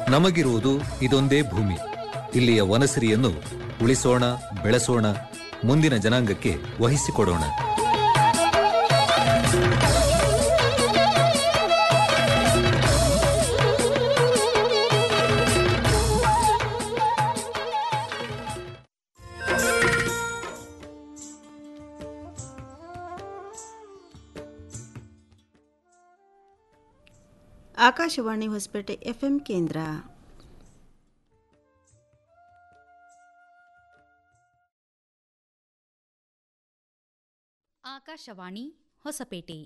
ನಮಗಿರುವುದು ಇದೊಂದೇ ಭೂಮಿ ಇಲ್ಲಿಯ ವನಸಿರಿಯನ್ನು ಉಳಿಸೋಣ ಬೆಳೆಸೋಣ ಮುಂದಿನ ಜನಾಂಗಕ್ಕೆ ವಹಿಸಿಕೊಡೋಣ ಆಕಾಶವಾಣಿ ಹೊಸಪೇಟೆ ಎಫ್ಎಂ ಕೇಂದ್ರ ಆಕಾಶವಾಣಿ ಹೊಸಪೇಟೆ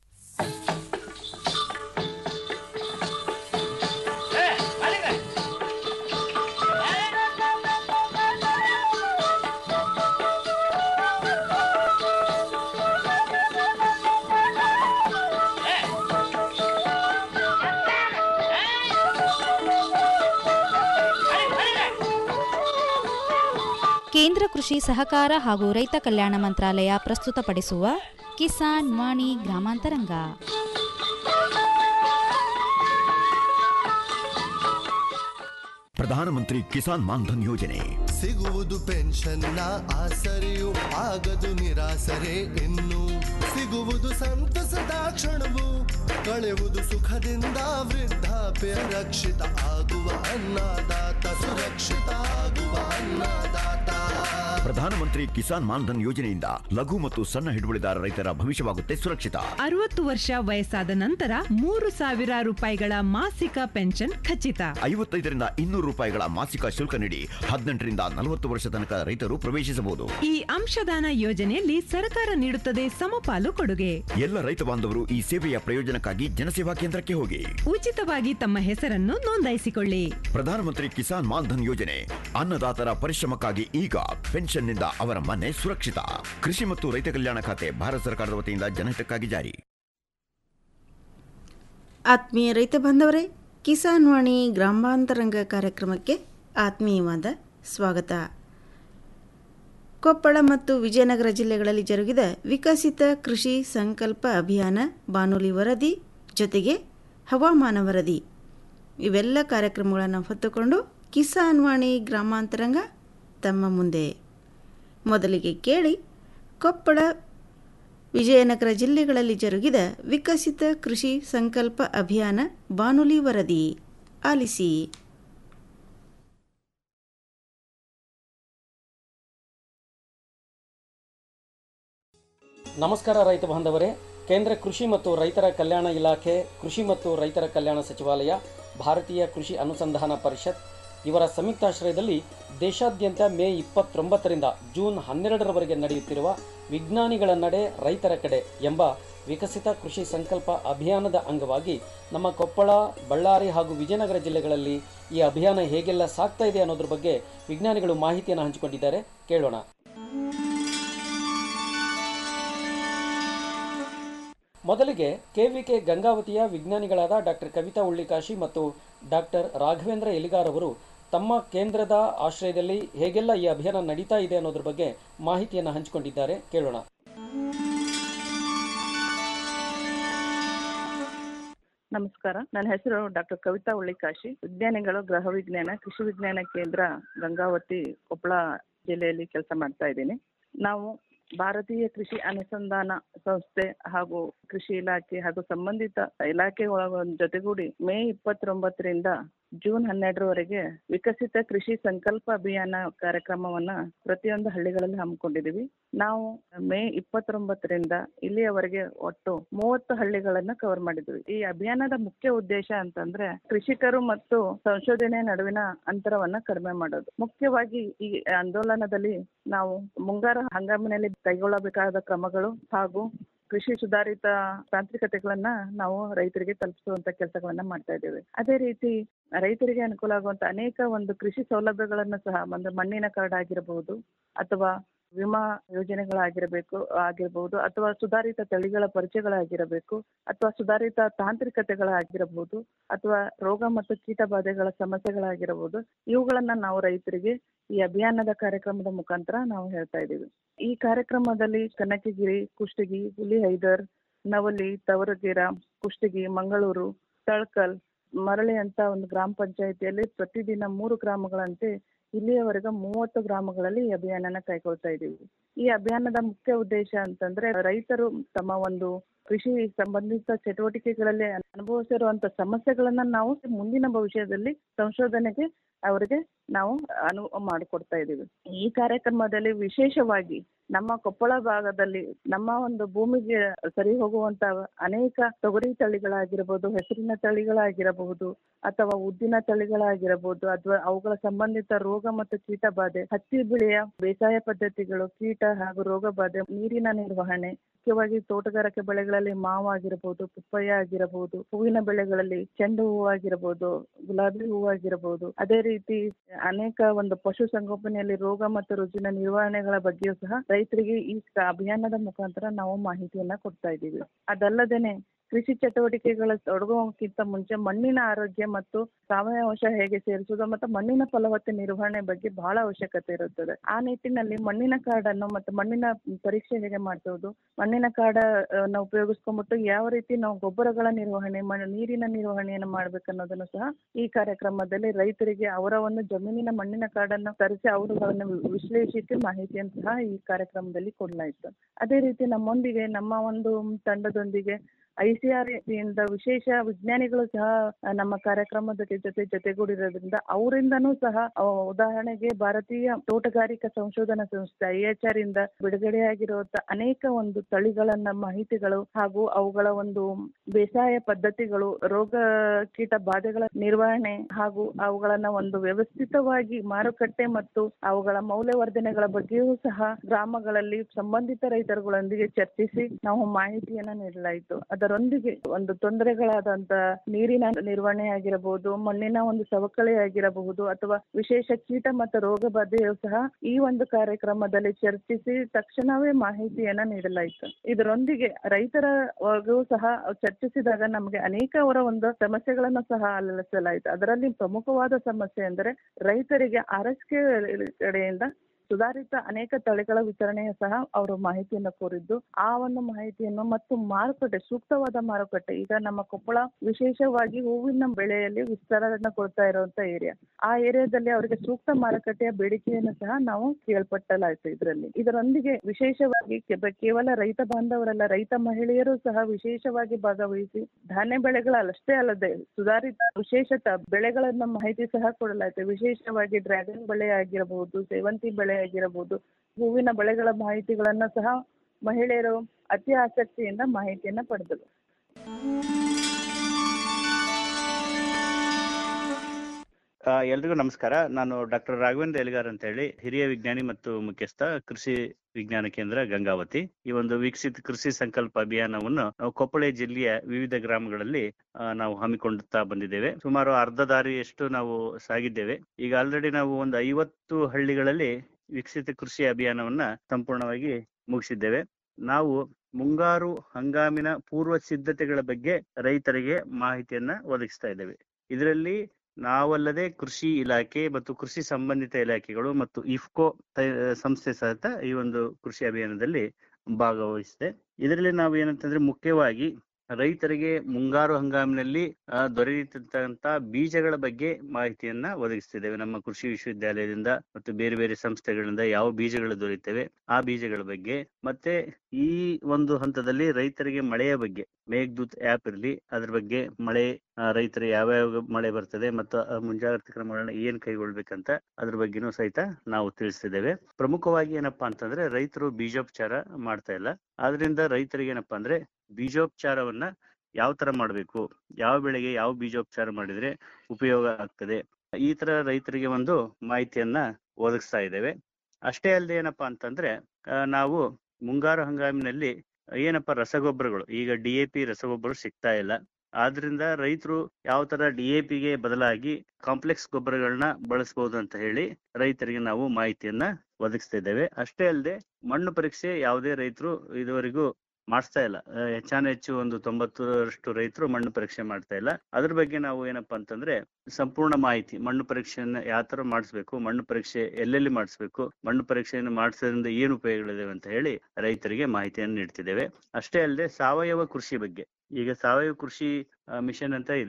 ಕೇಂದ್ರ ಕೃಷಿ ಸಹಕಾರ ಹಾಗೂ ರೈತ ಕಲ್ಯಾಣ ಮಂತ್ರಾಲಯ ಪ್ರಸ್ತುತಪಡಿಸುವ ಕಿಸಾನ್ ವಾಣಿ ಗ್ರಾಮಾಂತರಂಗ ಪ್ರಧಾನಮಂತ್ರಿ ಕಿಸಾನ್ ಮಾನ್ಧನ್ ಯೋಜನೆ ಸಿಗುವುದು ಪೆನ್ಷನ್ನ ಆಸರೆಯು ಆಗದು ನಿರಾಸರೆ ಇನ್ನು ಸಿಗುವುದು ಸಂತಸದ ಕ್ಷಣವು ಕಳೆವುದು ಸುಖದಿಂದ ವೃದ್ಧಾಪ್ಯ ರಕ್ಷಿತ ಆಗುವ ಅನ್ನದಾತ ಸುರಕ್ಷಿತ ಆಗುವ ಅನ್ನದಾತ ಪ್ರಧಾನಮಂತ್ರಿ ಕಿಸಾನ್ ಮಾನ್ಧನ್ ಯೋಜನೆಯಿಂದ ಲಘು ಮತ್ತು ಸಣ್ಣ ಹಿಡುವಳಿದಾರ ರೈತರ ಭವಿಷ್ಯವಾಗುತ್ತೆ ಸುರಕ್ಷಿತ ಅರವತ್ತು ವರ್ಷ ವಯಸ್ಸಾದ ನಂತರ ಮೂರು ಸಾವಿರ ರೂಪಾಯಿಗಳ ಮಾಸಿಕ ಪೆನ್ಷನ್ ಖಚಿತ ಐವತ್ತೈದರಿಂದ ಇನ್ನೂರು ರೂಪಾಯಿಗಳ ಮಾಸಿಕ ಶುಲ್ಕ ನೀಡಿ ಹದಿನೆಂಟರಿಂದ ನಲವತ್ತು ವರ್ಷ ತನಕ ರೈತರು ಪ್ರವೇಶಿಸಬಹುದು ಈ ಅಂಶದಾನ ಯೋಜನೆಯಲ್ಲಿ ಸರ್ಕಾರ ನೀಡುತ್ತದೆ ಸಮಪಾಲು ಕೊಡುಗೆ ಎಲ್ಲ ರೈತ ಬಾಂಧವರು ಈ ಸೇವೆಯ ಪ್ರಯೋಜನಕ್ಕಾಗಿ ಜನಸೇವಾ ಕೇಂದ್ರಕ್ಕೆ ಹೋಗಿ ಉಚಿತವಾಗಿ ತಮ್ಮ ಹೆಸರನ್ನು ನೋಂದಾಯಿಸಿಕೊಳ್ಳಿ ಪ್ರಧಾನಮಂತ್ರಿ ಕಿಸಾನ್ ಮಾನ್ಧನ್ ಯೋಜನೆ ಅನ್ನದಾತರ ಪರಿಶ್ರಮಕ್ಕಾಗಿ ಈಗ ಪೆನ್ಷನ್ನಿಂದ ಅವರ ಮನೆ ಸುರಕ್ಷಿತ ಕೃಷಿ ಮತ್ತು ರೈತ ಕಲ್ಯಾಣ ಖಾತೆ ಭಾರತ ಸರ್ಕಾರದ ವತಿಯಿಂದ ಜನಹಿತಕ್ಕಾಗಿ ಜಾರಿ ಆತ್ಮೀಯ ರೈತ ಬಾಂಧವರೇ ಕಿಸಾನ್ ವಾಣಿ ಗ್ರಾಮಾಂತರಂಗ ಕಾರ್ಯಕ್ರಮಕ್ಕೆ ಆತ್ಮೀಯವಾದ ಸ್ವಾಗತ ಕೊಪ್ಪಳ ಮತ್ತು ವಿಜಯನಗರ ಜಿಲ್ಲೆಗಳಲ್ಲಿ ಜರುಗಿದ ವಿಕಸಿತ ಕೃಷಿ ಸಂಕಲ್ಪ ಅಭಿಯಾನ ಬಾನುಲಿ ವರದಿ ಜೊತೆಗೆ ಹವಾಮಾನ ವರದಿ ಇವೆಲ್ಲ ಕಾರ್ಯಕ್ರಮಗಳನ್ನು ಹೊತ್ತುಕೊಂಡು ಕಿಸಾನ್ ವಾಣಿ ಗ್ರಾಮಾಂತರಂಗ ತಮ್ಮ ಮುಂದೆ ಮೊದಲಿಗೆ ಕೇಳಿ ಕೊಪ್ಪಳ ವಿಜಯನಗರ ಜಿಲ್ಲೆಗಳಲ್ಲಿ ಜರುಗಿದ ವಿಕಸಿತ ಕೃಷಿ ಸಂಕಲ್ಪ ಅಭಿಯಾನ ಬಾನುಲಿ ವರದಿ ಆಲಿಸಿ ನಮಸ್ಕಾರ ರೈತ ಬಾಂಧವರೇ ಕೇಂದ್ರ ಕೃಷಿ ಮತ್ತು ರೈತರ ಕಲ್ಯಾಣ ಇಲಾಖೆ ಕೃಷಿ ಮತ್ತು ರೈತರ ಕಲ್ಯಾಣ ಸಚಿವಾಲಯ ಭಾರತೀಯ ಕೃಷಿ ಅನುಸಂಧಾನ ಪರಿಷತ್ ಇವರ ಸಂಯುಕ್ತಾಶ್ರಯದಲ್ಲಿ ದೇಶಾದ್ಯಂತ ಮೇ ಇಪ್ಪತ್ತೊಂಬತ್ತರಿಂದ ಜೂನ್ ಹನ್ನೆರಡರವರೆಗೆ ನಡೆಯುತ್ತಿರುವ ವಿಜ್ಞಾನಿಗಳ ನಡೆ ರೈತರ ಕಡೆ ಎಂಬ ವಿಕಸಿತ ಕೃಷಿ ಸಂಕಲ್ಪ ಅಭಿಯಾನದ ಅಂಗವಾಗಿ ನಮ್ಮ ಕೊಪ್ಪಳ ಬಳ್ಳಾರಿ ಹಾಗೂ ವಿಜಯನಗರ ಜಿಲ್ಲೆಗಳಲ್ಲಿ ಈ ಅಭಿಯಾನ ಹೇಗೆಲ್ಲ ಸಾಗ್ತಾ ಇದೆ ಅನ್ನೋದ್ರ ಬಗ್ಗೆ ವಿಜ್ಞಾನಿಗಳು ಮಾಹಿತಿಯನ್ನು ಹಂಚಿಕೊಂಡಿದ್ದಾರೆ ಕೇಳೋಣ ಮೊದಲಿಗೆ ಕೆವಿಕೆ ಗಂಗಾವತಿಯ ವಿಜ್ಞಾನಿಗಳಾದ ಡಾಕ್ಟರ್ ಕವಿತಾ ಉಳ್ಳಿಕಾಶಿ ಮತ್ತು ಡಾಕ್ಟರ್ ರಾಘವೇಂದ್ರ ಎಲಿಗಾರ್ ಅವರು ತಮ್ಮ ಕೇಂದ್ರದ ಆಶ್ರಯದಲ್ಲಿ ಹೇಗೆಲ್ಲ ಈ ಅಭಿಯಾನ ನಡೀತಾ ಇದೆ ಅನ್ನೋದ್ರ ಬಗ್ಗೆ ಮಾಹಿತಿಯನ್ನು ಹಂಚಿಕೊಂಡಿದ್ದಾರೆ ಕೇಳೋಣ ನಮಸ್ಕಾರ ನನ್ನ ಹೆಸರು ಡಾಕ್ಟರ್ ಕವಿತಾ ಉಳ್ಳಿಕಾಶಿ ವಿಜ್ಞಾನಿಗಳು ಗೃಹ ವಿಜ್ಞಾನ ಕೃಷಿ ವಿಜ್ಞಾನ ಕೇಂದ್ರ ಗಂಗಾವತಿ ಕೊಪ್ಪಳ ಜಿಲ್ಲೆಯಲ್ಲಿ ಕೆಲಸ ಮಾಡ್ತಾ ಇದ್ದೀನಿ ನಾವು ಭಾರತೀಯ ಕೃಷಿ ಅನುಸಂಧಾನ ಸಂಸ್ಥೆ ಹಾಗೂ ಕೃಷಿ ಇಲಾಖೆ ಹಾಗೂ ಸಂಬಂಧಿತ ಇಲಾಖೆಗಳ ಜೊತೆಗೂಡಿ ಮೇ ಇಪ್ಪತ್ತೊಂಬತ್ತರಿಂದ ಜೂನ್ ಹನ್ನೆರಡರವರೆಗೆ ವಿಕಸಿತ ಕೃಷಿ ಸಂಕಲ್ಪ ಅಭಿಯಾನ ಕಾರ್ಯಕ್ರಮವನ್ನ ಪ್ರತಿಯೊಂದು ಹಳ್ಳಿಗಳಲ್ಲಿ ಹಮ್ಮಿಕೊಂಡಿದ್ದೀವಿ ನಾವು ಮೇ ಇಪ್ಪತ್ತೊಂಬತ್ತರಿಂದ ಇಲ್ಲಿಯವರೆಗೆ ಒಟ್ಟು ಮೂವತ್ತು ಹಳ್ಳಿಗಳನ್ನ ಕವರ್ ಮಾಡಿದ್ವಿ ಈ ಅಭಿಯಾನದ ಮುಖ್ಯ ಉದ್ದೇಶ ಅಂತಂದ್ರೆ ಕೃಷಿಕರು ಮತ್ತು ಸಂಶೋಧನೆ ನಡುವಿನ ಅಂತರವನ್ನ ಕಡಿಮೆ ಮಾಡೋದು ಮುಖ್ಯವಾಗಿ ಈ ಆಂದೋಲನದಲ್ಲಿ ನಾವು ಮುಂಗಾರು ಹಂಗಾಮಿನಲ್ಲಿ ಕೈಗೊಳ್ಳಬೇಕಾದ ಕ್ರಮಗಳು ಹಾಗೂ ಕೃಷಿ ಸುಧಾರಿತ ತಾಂತ್ರಿಕತೆಗಳನ್ನ ನಾವು ರೈತರಿಗೆ ತಲುಪಿಸುವಂತ ಕೆಲಸಗಳನ್ನ ಮಾಡ್ತಾ ಇದ್ದೇವೆ ಅದೇ ರೀತಿ ರೈತರಿಗೆ ಅನುಕೂಲ ಆಗುವಂತ ಅನೇಕ ಒಂದು ಕೃಷಿ ಸೌಲಭ್ಯಗಳನ್ನು ಸಹ ಒಂದು ಮಣ್ಣಿನ ಕಾರ್ಡ್ ಆಗಿರಬಹುದು ಅಥವಾ ವಿಮಾ ಯೋಜನೆಗಳಾಗಿರಬೇಕು ಆಗಿರಬಹುದು ಅಥವಾ ಸುಧಾರಿತ ತಳಿಗಳ ಪರಿಚಯಗಳಾಗಿರಬೇಕು ಅಥವಾ ಸುಧಾರಿತ ತಾಂತ್ರಿಕತೆಗಳಾಗಿರಬಹುದು ಅಥವಾ ರೋಗ ಮತ್ತು ಕೀಟ ಬಾಧೆಗಳ ಸಮಸ್ಯೆಗಳಾಗಿರಬಹುದು ಇವುಗಳನ್ನ ನಾವು ರೈತರಿಗೆ ಈ ಅಭಿಯಾನದ ಕಾರ್ಯಕ್ರಮದ ಮುಖಾಂತರ ನಾವು ಹೇಳ್ತಾ ಇದ್ದೀವಿ ಈ ಕಾರ್ಯಕ್ರಮದಲ್ಲಿ ಕನಕಗಿರಿ ಕುಷ್ಟಗಿ ಹುಲಿಹೈದರ್ ನವಲಿ ತವರಗೇರ ಕುಷ್ಟಗಿ ಮಂಗಳೂರು ತಳಕಲ್ ಮರಳಿ ಅಂತ ಒಂದು ಗ್ರಾಮ ಪಂಚಾಯಿತಿಯಲ್ಲಿ ಪ್ರತಿದಿನ ಮೂರು ಗ್ರಾಮಗಳಂತೆ ಇಲ್ಲಿಯವರೆಗೆ ಮೂವತ್ತು ಗ್ರಾಮಗಳಲ್ಲಿ ಈ ಅಭಿಯಾನನ ಕೈಗೊಳ್ತಾ ಇದ್ದೀವಿ ಈ ಅಭಿಯಾನದ ಮುಖ್ಯ ಉದ್ದೇಶ ಅಂತಂದ್ರೆ ರೈತರು ತಮ್ಮ ಒಂದು ಕೃಷಿ ಸಂಬಂಧಿತ ಚಟುವಟಿಕೆಗಳಲ್ಲಿ ಅನುಭವಿಸಿರುವಂತ ಸಮಸ್ಯೆಗಳನ್ನ ನಾವು ಮುಂದಿನ ಭವಿಷ್ಯದಲ್ಲಿ ಸಂಶೋಧನೆಗೆ ಅವರಿಗೆ ನಾವು ಅನುವು ಮಾಡಿಕೊಡ್ತಾ ಇದ್ದೀವಿ ಈ ಕಾರ್ಯಕ್ರಮದಲ್ಲಿ ವಿಶೇಷವಾಗಿ ನಮ್ಮ ಕೊಪ್ಪಳ ಭಾಗದಲ್ಲಿ ನಮ್ಮ ಒಂದು ಭೂಮಿಗೆ ಸರಿ ಹೋಗುವಂತ ಅನೇಕ ತೊಗರಿ ತಳಿಗಳಾಗಿರಬಹುದು ಹೆಸರಿನ ತಳಿಗಳಾಗಿರಬಹುದು ಅಥವಾ ಉದ್ದಿನ ತಳಿಗಳಾಗಿರಬಹುದು ಅಥವಾ ಅವುಗಳ ಸಂಬಂಧಿತ ರೋಗ ಮತ್ತು ಕೀಟ ಬಾಧೆ ಹತ್ತಿ ಬೆಳೆಯ ಬೇಸಾಯ ಪದ್ಧತಿಗಳು ಕೀಟ ಹಾಗೂ ರೋಗ ಬಾಧೆ ನೀರಿನ ನಿರ್ವಹಣೆ ಮುಖ್ಯವಾಗಿ ತೋಟಗಾರಿಕೆ ಬೆಳೆಗಳಲ್ಲಿ ಮಾವು ಆಗಿರಬಹುದು ಪಪ್ಪಾಯ ಆಗಿರಬಹುದು ಹೂವಿನ ಬೆಳೆಗಳಲ್ಲಿ ಚೆಂಡು ಹೂವು ಆಗಿರಬಹುದು ಗುಲಾಬಿ ಹೂವು ಆಗಿರಬಹುದು ಅದೇ ರೀತಿ ಅನೇಕ ಒಂದು ಪಶು ಸಂಗೋಪನೆಯಲ್ಲಿ ರೋಗ ಮತ್ತು ರುಜಿನ ನಿರ್ವಹಣೆಗಳ ಬಗ್ಗೆಯೂ ಸಹ ರೈತರಿಗೆ ಈ ಕ- ಅಭಿಯಾನದ ಮುಖಾಂತರ ನಾವು ಮಾಹಿತಿಯನ್ನ ಕೊಡ್ತಾ ಇದ್ದೀವಿ ಅದಲ್ಲದೇನೆ ಕೃಷಿ ಚಟುವಟಿಕೆಗಳ ತೊಡಗುವಕ್ಕಿಂತ ಮುಂಚೆ ಮಣ್ಣಿನ ಆರೋಗ್ಯ ಮತ್ತು ಸಾವಯವ ಅಂಶ ಹೇಗೆ ಸೇರಿಸುವುದು ಮತ್ತು ಮಣ್ಣಿನ ಫಲವತ್ತೆ ನಿರ್ವಹಣೆ ಬಗ್ಗೆ ಬಹಳ ಅವಶ್ಯಕತೆ ಇರುತ್ತದೆ ಆ ನಿಟ್ಟಿನಲ್ಲಿ ಮಣ್ಣಿನ ಕಾರ್ಡನ್ನು ಮತ್ತು ಮಣ್ಣಿನ ಪರೀಕ್ಷೆ ಹೇಗೆ ಮಾಡಿಸುವುದು ಮಣ್ಣಿನ ಕಾರ್ಡ ಅನ್ನ ಉಪಯೋಗಿಸ್ಕೊಂಡ್ಬಿಟ್ಟು ಯಾವ ರೀತಿ ನಾವು ಗೊಬ್ಬರಗಳ ನಿರ್ವಹಣೆ ಮಣ್ಣು ನೀರಿನ ನಿರ್ವಹಣೆಯನ್ನು ಮಾಡ್ಬೇಕನ್ನೋದನ್ನು ಸಹ ಈ ಕಾರ್ಯಕ್ರಮದಲ್ಲಿ ರೈತರಿಗೆ ಅವರ ಒಂದು ಜಮೀನಿನ ಮಣ್ಣಿನ ಕಾರ್ಡನ್ನು ತರಿಸಿ ಅವರುಗಳನ್ನು ವಿಶ್ಲೇಷಿಸಿ ಮಾಹಿತಿಯನ್ನು ಸಹ ಈ ಕಾರ್ಯಕ್ರಮದಲ್ಲಿ ಕೊಡಲಾಯಿತು ಅದೇ ರೀತಿ ನಮ್ಮೊಂದಿಗೆ ನಮ್ಮ ಒಂದು ತಂಡದೊಂದಿಗೆ ಐಸಿಆರ್ ಇಂದ ವಿಶೇಷ ವಿಜ್ಞಾನಿಗಳು ಸಹ ನಮ್ಮ ಕಾರ್ಯಕ್ರಮದ ಜೊತೆ ಜೊತೆಗೂಡಿರೋದ್ರಿಂದ ಅವರಿಂದನೂ ಸಹ ಅಹ್, ಉದಾಹರಣೆಗೆ ಭಾರತೀಯ ತೋಟಗಾರಿಕಾ ಸಂಶೋಧನಾ ಸಂಸ್ಥೆ ಐಎಚ್ಆರ್ ಇಂದ ಬಿಡುಗಡೆಯಾಗಿರುವಂತ ಅನೇಕ ಒಂದು ತಳಿಗಳನ್ನ ಮಾಹಿತಿಗಳು ಹಾಗೂ ಅವುಗಳ ಒಂದು ಬೇಸಾಯ ಪದ್ಧತಿಗಳು ರೋಗ ಕೀಟ ಬಾಧೆಗಳ ನಿರ್ವಹಣೆ ಹಾಗೂ ಅವುಗಳನ್ನ ಒಂದು ವ್ಯವಸ್ಥಿತವಾಗಿ ಮಾರುಕಟ್ಟೆ ಮತ್ತು ಅವುಗಳ ಮೌಲ್ಯವರ್ಧನೆಗಳ ಬಗ್ಗೆಯೂ ಸಹ ಗ್ರಾಮಗಳಲ್ಲಿ ಸಂಬಂಧಿತ ರೈತರುಗಳೊಂದಿಗೆ ಚರ್ಚಿಸಿ ನಾವು ಮಾಹಿತಿಯನ್ನ ನೀಡಲಾಯಿತು ಅದರೊಂದಿಗೆ ಒಂದು ತೊಂದರೆಗಳಾದಂತ ನೀರಿನ ನಿರ್ವಹಣೆ ಆಗಿರಬಹುದು ಮಣ್ಣಿನ ಒಂದು ಸವಕಳಿ ಆಗಿರಬಹುದು ಅಥವಾ ವಿಶೇಷ ಕೀಟ ಮತ್ತು ರೋಗ ಬಾಧೆಯು ಸಹ ಈ ಒಂದು ಕಾರ್ಯಕ್ರಮದಲ್ಲಿ ಚರ್ಚಿಸಿ ತಕ್ಷಣವೇ ಮಾಹಿತಿಯನ್ನ ನೀಡಲಾಯಿತು ಇದರೊಂದಿಗೆ ರೈತರ ವರ್ಗವೂ ಸಹ ಚರ್ಚಿಸಿದಾಗ ನಮಗೆ ಅನೇಕ ಅವರ ಒಂದು ಸಮಸ್ಯೆಗಳನ್ನ ಸಹ ಆಲಿಸಲಾಯಿತು ಅದರಲ್ಲಿ ಪ್ರಮುಖವಾದ ಸಮಸ್ಯೆ ಎಂದರೆ ರೈತರಿಗೆ ಆರೈಕೆ ಕಡೆಯಿಂದ ಸುಧಾರಿತ ಅನೇಕ ತಳಿಗಳ ವಿತರಣೆಯ ಸಹ ಅವರು ಮಾಹಿತಿಯನ್ನು ಕೋರಿದ್ದು ಆ ಒಂದು ಮಾಹಿತಿಯನ್ನು ಮತ್ತು ಮಾರುಕಟ್ಟೆ ಸೂಕ್ತವಾದ ಮಾರುಕಟ್ಟೆ ಈಗ ನಮ್ಮ ಕೊಪ್ಪಳ ವಿಶೇಷವಾಗಿ ಹೂವಿನ ಬೆಳೆಯಲ್ಲಿ ವಿಸ್ತರಣೆಗೊಳ್ತಾ ಇರುವಂತ ಏರಿಯಾ ಆ ಏರಿಯಾದಲ್ಲಿ ಅವರಿಗೆ ಸೂಕ್ತ ಮಾರುಕಟ್ಟೆಯ ಬೇಡಿಕೆಯನ್ನು ಸಹ ನಾವು ಕೇಳ್ಪಟ್ಟಲಾಯ್ತು ಇದರಲ್ಲಿ ಇದರೊಂದಿಗೆ ವಿಶೇಷವಾಗಿ ಕೆಬ- ಕೇವಲ ರೈತ ಬಾಂಧವರಲ್ಲ ರೈತ ಮಹಿಳೆಯರು ಸಹ ವಿಶೇಷವಾಗಿ ಭಾಗವಹಿಸಿ ಧಾನ್ಯ ಬೆಳೆಗಳಷ್ಟೇ ಅಲ್ಲದೆ ಸುಧಾರಿತ ವಿಶೇಷ ತ- ಬೆಳೆಗಳನ್ನ ಮಾಹಿತಿ ಸಹ ಕೊಡಲಾಯಿತು ವಿಶೇಷವಾಗಿ ಡ್ರ್ಯಾಗನ್ ಬೆಳೆ ಆಗಿರಬಹುದು ಸೇವಂತಿ ಬೆಳೆ ಆಗಿರಬಹುದು ಹೂವಿನ ಬೆಳೆಗಳ ಮಾಹಿತಿಗಳನ್ನ ಸಹ ಮಹಿಳೆಯರು ಅತಿ ಆಸಕ್ತಿಯಿಂದ ಮಾಹಿತಿಯನ್ನ ಪಡೆದರು ಆ, ಎಲ್ರಿಗೂ ನಮಸ್ಕಾರ ನಾನು ಡಾಕ್ಟರ್ ರಾಘವೇಂದ್ರ ಎಲಿಗಾರ್ ಅಂತ ಹೇಳಿ ಹಿರಿಯ ವಿಜ್ಞಾನಿ ಮತ್ತು ಮುಖ್ಯಸ್ಥ ಕೃಷಿ ವಿಜ್ಞಾನ ಕೇಂದ್ರ ಗಂಗಾವತಿ ಈ ಒಂದು ವಿಕಸಿತ ಕೃಷಿ ಸಂಕಲ್ಪ ಅಭಿಯಾನವನ್ನು ನಾವು ಕೊಪ್ಪಳ ಜಿಲ್ಲೆಯ ವಿವಿಧ ಗ್ರಾಮಗಳಲ್ಲಿ ಆ, ನಾವು ಹಮ್ಮಿಕೊಳ್ಳುತ್ತಾ ಬಂದಿದ್ದೇವೆ ಸುಮಾರು ಅರ್ಧ ದಾರಿಯಷ್ಟು ನಾವು ಸಾಗಿದ್ದೇವೆ ಈಗ ಆಲ್ರೆಡಿ ನಾವು ಒಂದು ಐವತ್ತು ಹಳ್ಳಿಗಳಲ್ಲಿ ವಿಕಸಿತ ಕೃಷಿ ಅಭಿಯಾನವನ್ನ ಸಂಪೂರ್ಣವಾಗಿ ಮುಗಿಸಿದ್ದೇವೆ ನಾವು ಮುಂಗಾರು ಹಂಗಾಮಿನ ಪೂರ್ವ ಸಿದ್ಧತೆಗಳ ಬಗ್ಗೆ ರೈತರಿಗೆ ಮಾಹಿತಿಯನ್ನ ಒದಗಿಸ್ತಾ ಇದ್ದೇವೆ ಇದರಲ್ಲಿ ನಾವಲ್ಲದೆ ಕೃಷಿ ಇಲಾಖೆ ಮತ್ತು ಕೃಷಿ ಸಂಬಂಧಿತ ಇಲಾಖೆಗಳು ಮತ್ತು ಇಫ್ಕೋ ತ- ಸಂಸ್ಥೆ ಸಹಿತ ಈ ಒಂದು ಕೃಷಿ ಅಭಿಯಾನದಲ್ಲಿ ಭಾಗವಹಿಸಿದೆ ಇದರಲ್ಲಿ ನಾವು ಏನಂತಂದ್ರೆ ಮುಖ್ಯವಾಗಿ ರೈತರಿಗೆ ಮುಂಗಾರು ಹಂಗಾಮಿನಲ್ಲಿ ಆ, ದೊರೆಯುತ್ತಿರ್ತಕ್ಕಂತ ಬೀಜಗಳ ಬಗ್ಗೆ ಮಾಹಿತಿಯನ್ನ ಒದಗಿಸ್ತಿದ್ದೇವೆ ನಮ್ಮ ಕೃಷಿ ವಿಶ್ವವಿದ್ಯಾಲಯದಿಂದ ಮತ್ತು ಬೇರೆ ಬೇರೆ ಸಂಸ್ಥೆಗಳಿಂದ ಯಾವ ಬೀಜಗಳು ದೊರೆಯುತ್ತವೆ ಆ ಬೀಜಗಳ ಬಗ್ಗೆ ಮತ್ತೆ ಈ ಒಂದು ಹಂತದಲ್ಲಿ ರೈತರಿಗೆ ಮಳೆಯ ಬಗ್ಗೆ ಮೇಘದೂತ್ ಆಪ್ ಇರಲಿ ಅದ್ರ ಬಗ್ಗೆ ಮಳೆ ಆ, ರೈತರು ಯಾವ್ಯಾವ ಮಳೆ ಬರ್ತದೆ ಮತ್ತು ಆ ಮುಂಜಾಗ್ರತಾ ಕ್ರಮಗಳನ್ನ ಏನ್ ಕೈಗೊಳ್ಬೇಕಂತ ಅದ್ರ ಬಗ್ಗೆನೂ ಸಹಿತ ನಾವು ತಿಳಿಸ್ತಿದ್ದೇವೆ ಪ್ರಮುಖವಾಗಿ ಏನಪ್ಪಾ ಅಂತಂದ್ರೆ ರೈತರು ಬೀಜೋಪಚಾರ ಮಾಡ್ತಾ ಇಲ್ಲ ಆದ್ರಿಂದ ರೈತರಿಗೆ ಏನಪ್ಪಾ ಅಂದ್ರೆ ಬೀಜೋಪಚಾರವನ್ನ ಯಾವ ತರ ಮಾಡ್ಬೇಕು ಯಾವ ಬೆಳೆಗೆ ಯಾವ ಬೀಜೋಪಚಾರ ಮಾಡಿದ್ರೆ ಉಪಯೋಗ ಆಗ್ತದೆ ಈ ತರ ರೈತರಿಗೆ ಒಂದು ಮಾಹಿತಿಯನ್ನ ಒದಗಿಸ್ತಾ ಇದ್ದೇವೆ ಅಷ್ಟೇ ಅಲ್ಲದೆ ಏನಪ್ಪಾ ಅಂತಂದ್ರೆ ಆ, ನಾವು ಮುಂಗಾರು ಹಂಗಾಮಿನಲ್ಲಿ ಏನಪ್ಪಾ ರಸಗೊಬ್ಬರಗಳು ಈಗ ಡಿ ಎ ಪಿ ರಸಗೊಬ್ಬರ ಸಿಗ್ತಾ ಇಲ್ಲ ಆದ್ರಿಂದ ರೈತರು ಯಾವ ತರ ಡಿ ಎ ಪಿಗೆ ಬದಲಾಗಿ ಕಾಂಪ್ಲೆಕ್ಸ್ ಗೊಬ್ಬರಗಳನ್ನ ಬಳಸಬಹುದು ಅಂತ ಹೇಳಿ ರೈತರಿಗೆ ನಾವು ಮಾಹಿತಿಯನ್ನ ಒದಗಿಸ್ತಾ ಇದ್ದೇವೆ ಅಷ್ಟೇ ಅಲ್ಲದೆ ಮಣ್ಣು ಪರೀಕ್ಷೆ ಯಾವುದೇ ರೈತರು ಇದುವರೆಗೂ ಮಾಡಿಸ್ತಾ ಇಲ್ಲ ಆ, ಹೆಚ್ಚಾನ ಹೆಚ್ಚು ಒಂದು ತೊಂಬತ್ತರಷ್ಟು ರೈತರು ಮಣ್ಣು ಪರೀಕ್ಷೆ ಮಾಡ್ತಾ ಇಲ್ಲ ಅದ್ರ ಬಗ್ಗೆ ನಾವು ಏನಪ್ಪಾ ಅಂತಂದ್ರೆ ಸಂಪೂರ್ಣ ಮಾಹಿತಿ ಮಣ್ಣು ಪರೀಕ್ಷೆಯನ್ನ ಯಾವ ತರ ಮಾಡಿಸ್ಬೇಕು ಮಣ್ಣು ಪರೀಕ್ಷೆ ಎಲ್ಲೆಲ್ಲಿ ಮಾಡಿಸ್ಬೇಕು ಮಣ್ಣು ಪರೀಕ್ಷೆಯನ್ನು ಮಾಡಿಸೋದ್ರಿಂದ ಏನು ಉಪಯೋಗಗಳಿವೆ ಅಂತ ಹೇಳಿ ರೈತರಿಗೆ ಮಾಹಿತಿಯನ್ನು ನೀಡ್ತಿದ್ದೇವೆ ಅಷ್ಟೇ ಅಲ್ಲದೆ ಸಾವಯವ ಕೃಷಿ ಬಗ್ಗೆ ಈಗ ಸಾವಯವ ಕೃಷಿ ಮಿಷನ್ ಅಂತ ಇದೆ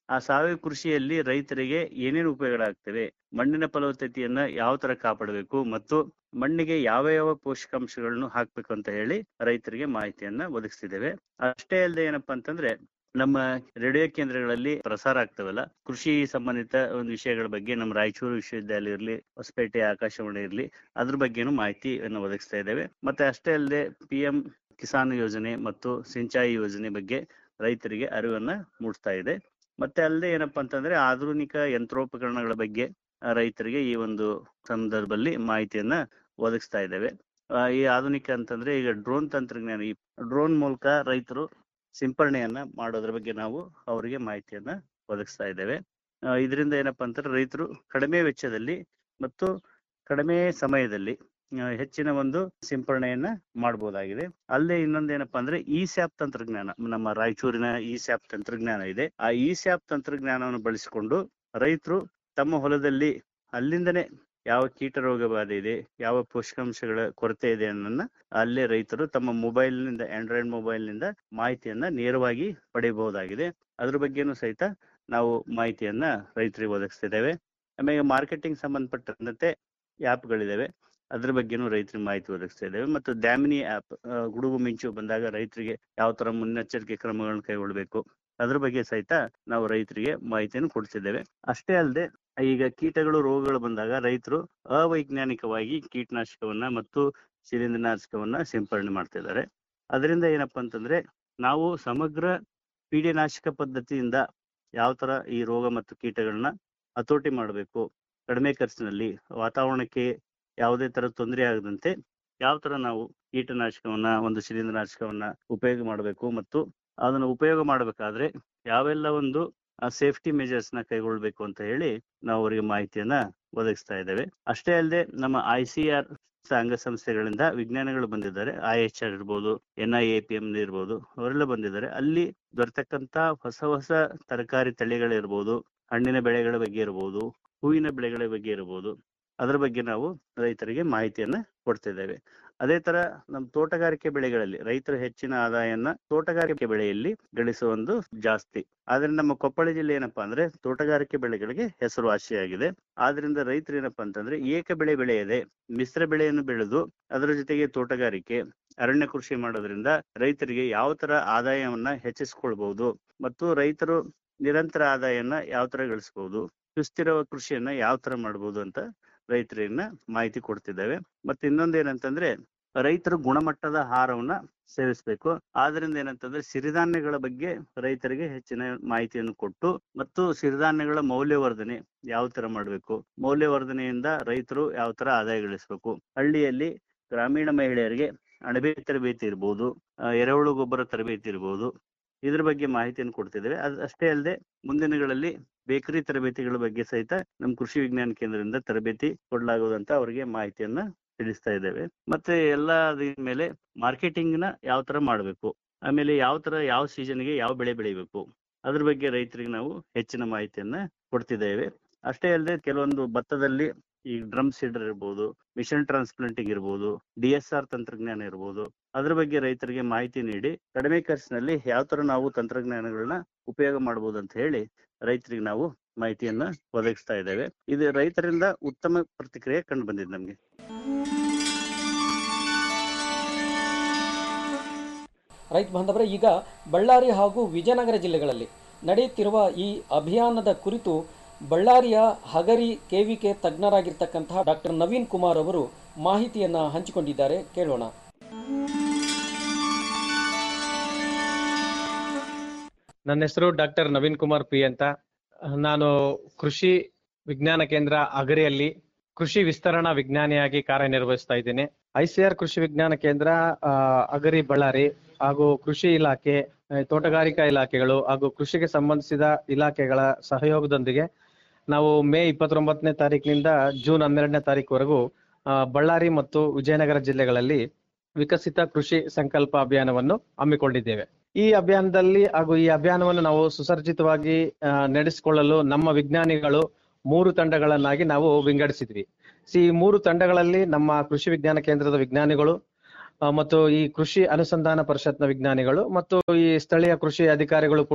ಆ ಸಾವಯವ ಕೃಷಿಯಲ್ಲಿ ರೈತರಿಗೆ ಏನೇನು ಉಪಯೋಗಗಳಾಗ್ತವೆ ಮಣ್ಣಿನ ಫಲವತ್ತತೆಯನ್ನ ಯಾವ ತರ ಕಾಪಾಡಬೇಕು ಮತ್ತು ಮಣ್ಣಿಗೆ ಯಾವ ಯಾವ ಪೋಷಕಾಂಶಗಳನ್ನು ಹಾಕ್ಬೇಕು ಅಂತ ಹೇಳಿ ರೈತರಿಗೆ ಮಾಹಿತಿಯನ್ನ ಒದಗಿಸ್ತಿದ್ದೇವೆ ಅಷ್ಟೇ ಅಲ್ಲದೆ ಏನಪ್ಪಾ ಅಂತಂದ್ರೆ ನಮ್ಮ ರೇಡಿಯೋ ಕೇಂದ್ರಗಳಲ್ಲಿ ಪ್ರಸಾರ ಆಗ್ತವಲ್ಲ ಕೃಷಿ ಸಂಬಂಧಿತ ಒಂದು ವಿಷಯಗಳ ಬಗ್ಗೆ ನಮ್ಮ ರಾಯಚೂರು ವಿಶ್ವವಿದ್ಯಾಲಯ ಇರಲಿ ಹೊಸಪೇಟೆ ಆಕಾಶವಾಣಿ ಇರಲಿ ಅದ್ರ ಬಗ್ಗೆನೂ ಮಾಹಿತಿಯನ್ನು ಒದಗಿಸ್ತಾ ಇದ್ದೇವೆ ಮತ್ತೆ ಅಷ್ಟೇ ಅಲ್ಲದೆ ಪಿ ಎಂ ಕಿಸಾನ್ ಯೋಜನೆ ಮತ್ತು ಸಿಂಚಾಯಿ ಯೋಜನೆ ಬಗ್ಗೆ ರೈತರಿಗೆ ಅರಿವನ್ನ ಮೂಡಿಸ್ತಾ ಇದೆ ಮತ್ತೆ ಅಲ್ಲದೆ ಏನಪ್ಪಾ ಅಂತಂದ್ರೆ ಆಧುನಿಕ ಯಂತ್ರೋಪಕರಣಗಳ ಬಗ್ಗೆ ಆ, ರೈತರಿಗೆ ಈ ಒಂದು ಸಂದರ್ಭದಲ್ಲಿ ಮಾಹಿತಿಯನ್ನ ಒದಗಿಸ್ತಾ ಇದ್ದೇವೆ ಆ, ಈ ಆಧುನಿಕ ಅಂತಂದ್ರೆ ಈಗ ಡ್ರೋನ್ ತಂತ್ರಜ್ಞಾನ ಈ ಡ್ರೋನ್ ಮೂಲಕ ರೈತರು ಸಿಂಪರಣೆಯನ್ನ ಮಾಡೋದ್ರ ಬಗ್ಗೆ ನಾವು ಅವರಿಗೆ ಮಾಹಿತಿಯನ್ನ ಒದಗಿಸ್ತಾ ಇದ್ದೇವೆ ಇದರಿಂದ ಏನಪ್ಪಾ ಅಂತಂದ್ರೆ ರೈತರು ಕಡಿಮೆ ವೆಚ್ಚದಲ್ಲಿ ಮತ್ತು ಕಡಿಮೆ ಸಮಯದಲ್ಲಿ ಆ, ಹೆಚ್ಚಿನ ಒಂದು ಸಿಂಪರಣೆಯನ್ನ ಮಾಡಬಹುದಾಗಿದೆ ಅಲ್ಲೇ ಇನ್ನೊಂದೇನಪ್ಪಾ ಅಂದ್ರೆ ಈ ಸ್ಯಾಪ್ ತಂತ್ರಜ್ಞಾನ ನಮ್ಮ ರಾಯಚೂರಿನ ಈ ಸ್ಯಾಪ್ ತಂತ್ರಜ್ಞಾನ ಇದೆ ಆ ಈ ಸ್ಯಾಪ್ ತಂತ್ರಜ್ಞಾನವನ್ನು ಬಳಸಿಕೊಂಡು ರೈತರು ತಮ್ಮ ಹೊಲದಲ್ಲಿ ಅಲ್ಲಿಂದನೇ ಯಾವ ಕೀಟ ರೋಗ ಬಾಧೆ ಇದೆ ಯಾವ ಪೋಷಕಾಂಶಗಳ ಕೊರತೆ ಇದೆ ಅನ್ನೋದನ್ನ ಅಲ್ಲೇ ರೈತರು ತಮ್ಮ ಮೊಬೈಲ್ ನಿಂದ ಆಂಡ್ರಾಯ್ಡ್ ಮೊಬೈಲ್ ನಿಂದ ಮಾಹಿತಿಯನ್ನ ನೇರವಾಗಿ ಪಡೆಯಬಹುದಾಗಿದೆ ಅದ್ರ ಬಗ್ಗೆನೂ ಸಹಿತ ನಾವು ಮಾಹಿತಿಯನ್ನ ರೈತರಿಗೆ ಒದಗಿಸ್ತಿದ್ದೇವೆ ಆಮೇಲೆ ಮಾರ್ಕೆಟಿಂಗ್ ಸಂಬಂಧಪಟ್ಟಂತೆ ಆ್ಯಪ್ಗಳಿದಾವೆ ಅದ್ರ ಬಗ್ಗೆನೂ ರೈತರಿಗೆ ಮಾಹಿತಿ ಒದಗಿಸ್ತಾ ಇದ್ದೇವೆ ಮತ್ತು ದ್ಯಾಮಿನಿ ಆ್ಯಪ್ ಗುಡುಗು ಮಿಂಚು ಬಂದಾಗ ರೈತರಿಗೆ ಯಾವ ತರ ಮುನ್ನೆಚ್ಚರಿಕೆ ಕ್ರಮಗಳನ್ನು ಕೈಗೊಳ್ಳಬೇಕು ಅದ್ರ ಬಗ್ಗೆ ಸಹಿತ ನಾವು ರೈತರಿಗೆ ಮಾಹಿತಿಯನ್ನು ಕೊಡ್ತಿದ್ದೇವೆ ಅಷ್ಟೇ ಅಲ್ಲದೆ ಈಗ ಕೀಟಗಳು ರೋಗಗಳು ಬಂದಾಗ ರೈತರು ಅವೈಜ್ಞಾನಿಕವಾಗಿ ಕೀಟನಾಶಕವನ್ನ ಮತ್ತು ಶಿಲೀಂಧ್ರನಾಶಕವನ್ನ ಸಿಂಪರಣೆ ಮಾಡ್ತಾ ಇದ್ದಾರೆ ಅದರಿಂದ ಏನಪ್ಪಾ ಅಂತಂದ್ರೆ ನಾವು ಸಮಗ್ರ ಪೀಡೆನಾಶಕ ಪದ್ಧತಿಯಿಂದ ಯಾವ ತರ ಈ ರೋಗ ಮತ್ತು ಕೀಟಗಳನ್ನ ಹತೋಟಿ ಮಾಡಬೇಕು ಕಡಿಮೆ ಖರ್ಚಿನಲ್ಲಿ ವಾತಾವರಣಕ್ಕೆ ಯಾವುದೇ ತರ ತೊಂದರೆ ಆಗದಂತೆ ಯಾವ ತರ ನಾವು ಕೀಟನಾಶಕವನ್ನ ಒಂದು ಶಿಲೀಂಧ್ರನಾಶಕವನ್ನ ಉಪಯೋಗ ಮಾಡಬೇಕು ಮತ್ತು ಅದನ್ನ ಉಪಯೋಗ ಮಾಡಬೇಕಾದ್ರೆ ಯಾವೆಲ್ಲ ಒಂದು ಸೇಫ್ಟಿ ಮೆಜರ್ಸ್ ನ ಕೈಗೊಳ್ಬೇಕು ಅಂತ ಹೇಳಿ ನಾವು ಅವರಿಗೆ ಮಾಹಿತಿಯನ್ನ ಒದಗಿಸ್ತಾ ಇದ್ದೇವೆ ಅಷ್ಟೇ ಅಲ್ಲದೆ ನಮ್ಮ ಐ ಸಿ ಆರ್ ಸಂಘ ಸಂಸ್ಥೆಗಳಿಂದ ವಿಜ್ಞಾನಿಗಳು ಬಂದಿದ್ದಾರೆ ಐ ಎಚ್ ಆರ್ ಇರ್ಬೋದು N I A P M ಇರ್ಬೋದು ಅವರೆಲ್ಲ ಬಂದಿದ್ದಾರೆ ಅಲ್ಲಿ ದೊರೆತಕ್ಕಂತ ಹೊಸ ಹೊಸ ತರಕಾರಿ ತಳಿಗಳಿರ್ಬೋದು ಹಣ್ಣಿನ ಬೆಳೆಗಳ ಬಗ್ಗೆ ಇರ್ಬೋದು ಹೂವಿನ ಬೆಳೆಗಳ ಬಗ್ಗೆ ಇರ್ಬೋದು ಅದ್ರ ಬಗ್ಗೆ ನಾವು ರೈತರಿಗೆ ಮಾಹಿತಿಯನ್ನ ಕೊಡ್ತಿದ್ದೇವೆ ಅದೇ ತರ ನಮ್ಮ ತೋಟಗಾರಿಕೆ ಬೆಳೆಗಳಲ್ಲಿ ರೈತರು ಹೆಚ್ಚಿನ ಆದಾಯನ ತೋಟಗಾರಿಕೆ ಬೆಳೆಯಲ್ಲಿ ಗಳಿಸುವ ಒಂದು ಜಾಸ್ತಿ ಆದ್ರೆ ನಮ್ಮ ಕೊಪ್ಪಳ ಜಿಲ್ಲೆ ಏನಪ್ಪಾ ಅಂದ್ರೆ ತೋಟಗಾರಿಕೆ ಬೆಳೆಗಳಿಗೆ ಹೆಸರುವಾಸಿಯಾಗಿದೆ ಆದ್ರಿಂದ ರೈತರು ಏನಪ್ಪಾ ಅಂತಂದ್ರೆ ಏಕ ಬೆಳೆ ಬೆಳೆಯದೆ ಮಿಶ್ರ ಬೆಳೆಯನ್ನು ಬೆಳೆದು ಅದರ ಜೊತೆಗೆ ತೋಟಗಾರಿಕೆ ಅರಣ್ಯ ಕೃಷಿ ಮಾಡೋದ್ರಿಂದ ರೈತರಿಗೆ ಯಾವ ತರ ಆದಾಯವನ್ನ ಹೆಚ್ಚಿಸ್ಕೊಳ್ಬಹುದು ಮತ್ತು ರೈತರು ನಿರಂತರ ಆದಾಯನ ಯಾವ ತರ ಗಳಿಸಬಹುದು ಸುಸ್ಥಿರ ಕೃಷಿಯನ್ನ ಯಾವ ತರ ಮಾಡಬಹುದು ಅಂತ ರೈತರನ್ನ ಮಾಹಿತಿ ಕೊಡ್ತಿದ್ದೇವೆ ಮತ್ತೆ ಇನ್ನೊಂದು ಏನಂತಂದ್ರೆ ರೈತರು ಗುಣಮಟ್ಟದ ಆಹಾರವನ್ನ ಸೇವಿಸಬೇಕು ಆದ್ರಿಂದ ಏನಂತಂದ್ರೆ ಸಿರಿಧಾನ್ಯಗಳ ಬಗ್ಗೆ ರೈತರಿಗೆ ಹೆಚ್ಚಿನ ಮಾಹಿತಿಯನ್ನು ಕೊಟ್ಟು ಮತ್ತು ಸಿರಿಧಾನ್ಯಗಳ ಮೌಲ್ಯವರ್ಧನೆ ಯಾವ ತರ ಮಾಡಬೇಕು ಮೌಲ್ಯವರ್ಧನೆಯಿಂದ ರೈತರು ಯಾವ ತರ ಆದಾಯ ಗಳಿಸಬೇಕು ಹಳ್ಳಿಯಲ್ಲಿ ಗ್ರಾಮೀಣ ಮಹಿಳೆಯರಿಗೆ ಅಣಬೆ ತರಬೇತಿ ಇರ್ಬೋದು ಆ, ಎರೆಹುಳು ಗೊಬ್ಬರ ತರಬೇತಿ ಇರ್ಬೋದು ಇದ್ರ ಬಗ್ಗೆ ಮಾಹಿತಿಯನ್ನು ಕೊಡ್ತಿದ್ದೇವೆ ಅದ್ ಅಷ್ಟೇ ಅಲ್ಲದೆ ಮುಂದಿನ ದಿನಗಳಲ್ಲಿ ಬೇಕರಿ ತರಬೇತಿಗಳ ಬಗ್ಗೆ ಸಹಿತ ನಮ್ಮ ಕೃಷಿ ವಿಜ್ಞಾನ ಕೇಂದ್ರದಿಂದ ತರಬೇತಿ ಕೊಡಲಾಗುವುದಂತ ಅವರಿಗೆ ಮಾಹಿತಿಯನ್ನ ತಿಳಿಸ್ತಾ ಇದ್ದೇವೆ ಮತ್ತೆ ಎಲ್ಲ ಮೇಲೆ ಮಾರ್ಕೆಟಿಂಗ್ ನ ಯಾವ ತರ ಮಾಡಬೇಕು ಆಮೇಲೆ ಯಾವ ತರ ಯಾವ ಸೀಸನ್ಗೆ ಯಾವ ಬೆಳೆ ಬೆಳಿಬೇಕು ಅದ್ರ ಬಗ್ಗೆ ರೈತರಿಗೆ ನಾವು ಹೆಚ್ಚಿನ ಮಾಹಿತಿಯನ್ನ ಕೊಡ್ತಿದ್ದೇವೆ ಅಷ್ಟೇ ಅಲ್ಲದೆ ಕೆಲವೊಂದು ಭತ್ತದಲ್ಲಿ ಈ ಡ್ರಮ್ ಸೀಡರ್ ಇರ್ಬೋದು ಮಿಷನ್ ಟ್ರಾನ್ಸ್ಪ್ಲಾಂಟಿಂಗ್ ಇರ್ಬೋದು ಡಿ ಎಸ್ ಆರ್ ತಂತ್ರಜ್ಞಾನ ಇರ್ಬೋದು ಅದ್ರ ಬಗ್ಗೆ ರೈತರಿಗೆ ಮಾಹಿತಿ ನೀಡಿ ಕಡಿಮೆ ಖರ್ಚಿನಲ್ಲಿ ಯಾವ ತರ ನಾವು ತಂತ್ರಜ್ಞಾನಗಳನ್ನ ಉಪಯೋಗ ಮಾಡಬಹುದು ಅಂತ ಹೇಳಿ ರೈತರಿಗೆ ನಾವು ಮಾಹಿತಿಯನ್ನ ಒದಗಿಸ್ತಾ ಇದ್ದೇವೆ ಇದು ರೈತರಿಂದ ಉತ್ತಮ ಪ್ರತಿಕ್ರಿಯೆ ಕಂಡು ಬಂದಿದೆ ನಮ್ಗೆ ರೈತ ಬಾಂಧವರೇ ಈಗ ಬಳ್ಳಾರಿ ಹಾಗೂ ವಿಜಯನಗರ ಜಿಲ್ಲೆಗಳಲ್ಲಿ ನಡೆಯುತ್ತಿರುವ ಈ ಅಭಿಯಾನದ ಕುರಿತು ಬಳ್ಳಾರಿಯ ಹಗರಿ ಕೆವಿಕೆ ತಜ್ಞರಾಗಿರ್ತಕ್ಕಂತಹ ಡಾಕ್ಟರ್ ನವೀನ್ ಕುಮಾರ್ ಅವರು ಮಾಹಿತಿಯನ್ನ ಹಂಚಿಕೊಂಡಿದ್ದಾರೆ ಕೇಳೋಣ ನನ್ನ ಹೆಸರು ಡಾಕ್ಟರ್ ನವೀನ್ ಕುಮಾರ್ ಪಿ ಅಂತ ನಾನು ಕೃಷಿ ವಿಜ್ಞಾನ ಕೇಂದ್ರ ಅಗರಿಯಲ್ಲಿ ಕೃಷಿ ವಿಸ್ತರಣಾ ವಿಜ್ಞಾನಿಯಾಗಿ ಕಾರ್ಯನಿರ್ವಹಿಸ್ತಾ ಇದ್ದೇನೆ ಐಸಿಆರ್ ಕೃಷಿ ವಿಜ್ಞಾನ ಕೇಂದ್ರ ಆ, ಅಗರಿ ಬಳ್ಳಾರಿ ಹಾಗೂ ಕೃಷಿ ಇಲಾಖೆ ಆ, ತೋಟಗಾರಿಕಾ ಇಲಾಖೆಗಳು ಹಾಗೂ ಕೃಷಿಗೆ ಸಂಬಂಧಿಸಿದ ಇಲಾಖೆಗಳ ಸಹಯೋಗದೊಂದಿಗೆ ನಾವು ಮೇ ಇಪ್ಪತ್ತೊಂಬತ್ತನೇ ತಾರೀಕಿನಿಂದ ಜೂನ್ ಹನ್ನೆರಡನೇ ತಾರೀಕುವರೆಗೂ ಆ, ಬಳ್ಳಾರಿ ಮತ್ತು ವಿಜಯನಗರ ಜಿಲ್ಲೆಗಳಲ್ಲಿ ವಿಕಸಿತ ಕೃಷಿ ಸಂಕಲ್ಪ ಅಭಿಯಾನವನ್ನು ಹಮ್ಮಿಕೊಂಡಿದ್ದೇವೆ ಈ ಅಭಿಯಾನದಲ್ಲಿ ಹಾಗೂ ಈ ಅಭಿಯಾನವನ್ನು ನಾವು ಸುಸರ್ಜಿತವಾಗಿ ಆ, ನಡೆಸಿಕೊಳ್ಳಲು ನಮ್ಮ ವಿಜ್ಞಾನಿಗಳು ಮೂರು ತಂಡಗಳನ್ನಾಗಿ ನಾವು ವಿಂಗಡಿಸಿದ್ವಿ ಸಿ ಈ ಮೂರು ತಂಡಗಳಲ್ಲಿ ನಮ್ಮ ಕೃಷಿ ವಿಜ್ಞಾನ ಕೇಂದ್ರದ ವಿಜ್ಞಾನಿಗಳು ಆ, ಮತ್ತು ಈ ಕೃಷಿ ಅನುಸಂಧಾನ ಪರಿಷತ್ನ ವಿಜ್ಞಾನಿಗಳು ಮತ್ತು ಈ ಸ್ಥಳೀಯ ಕೃಷಿ ಅಧಿಕಾರಿಗಳು ಕೂಡ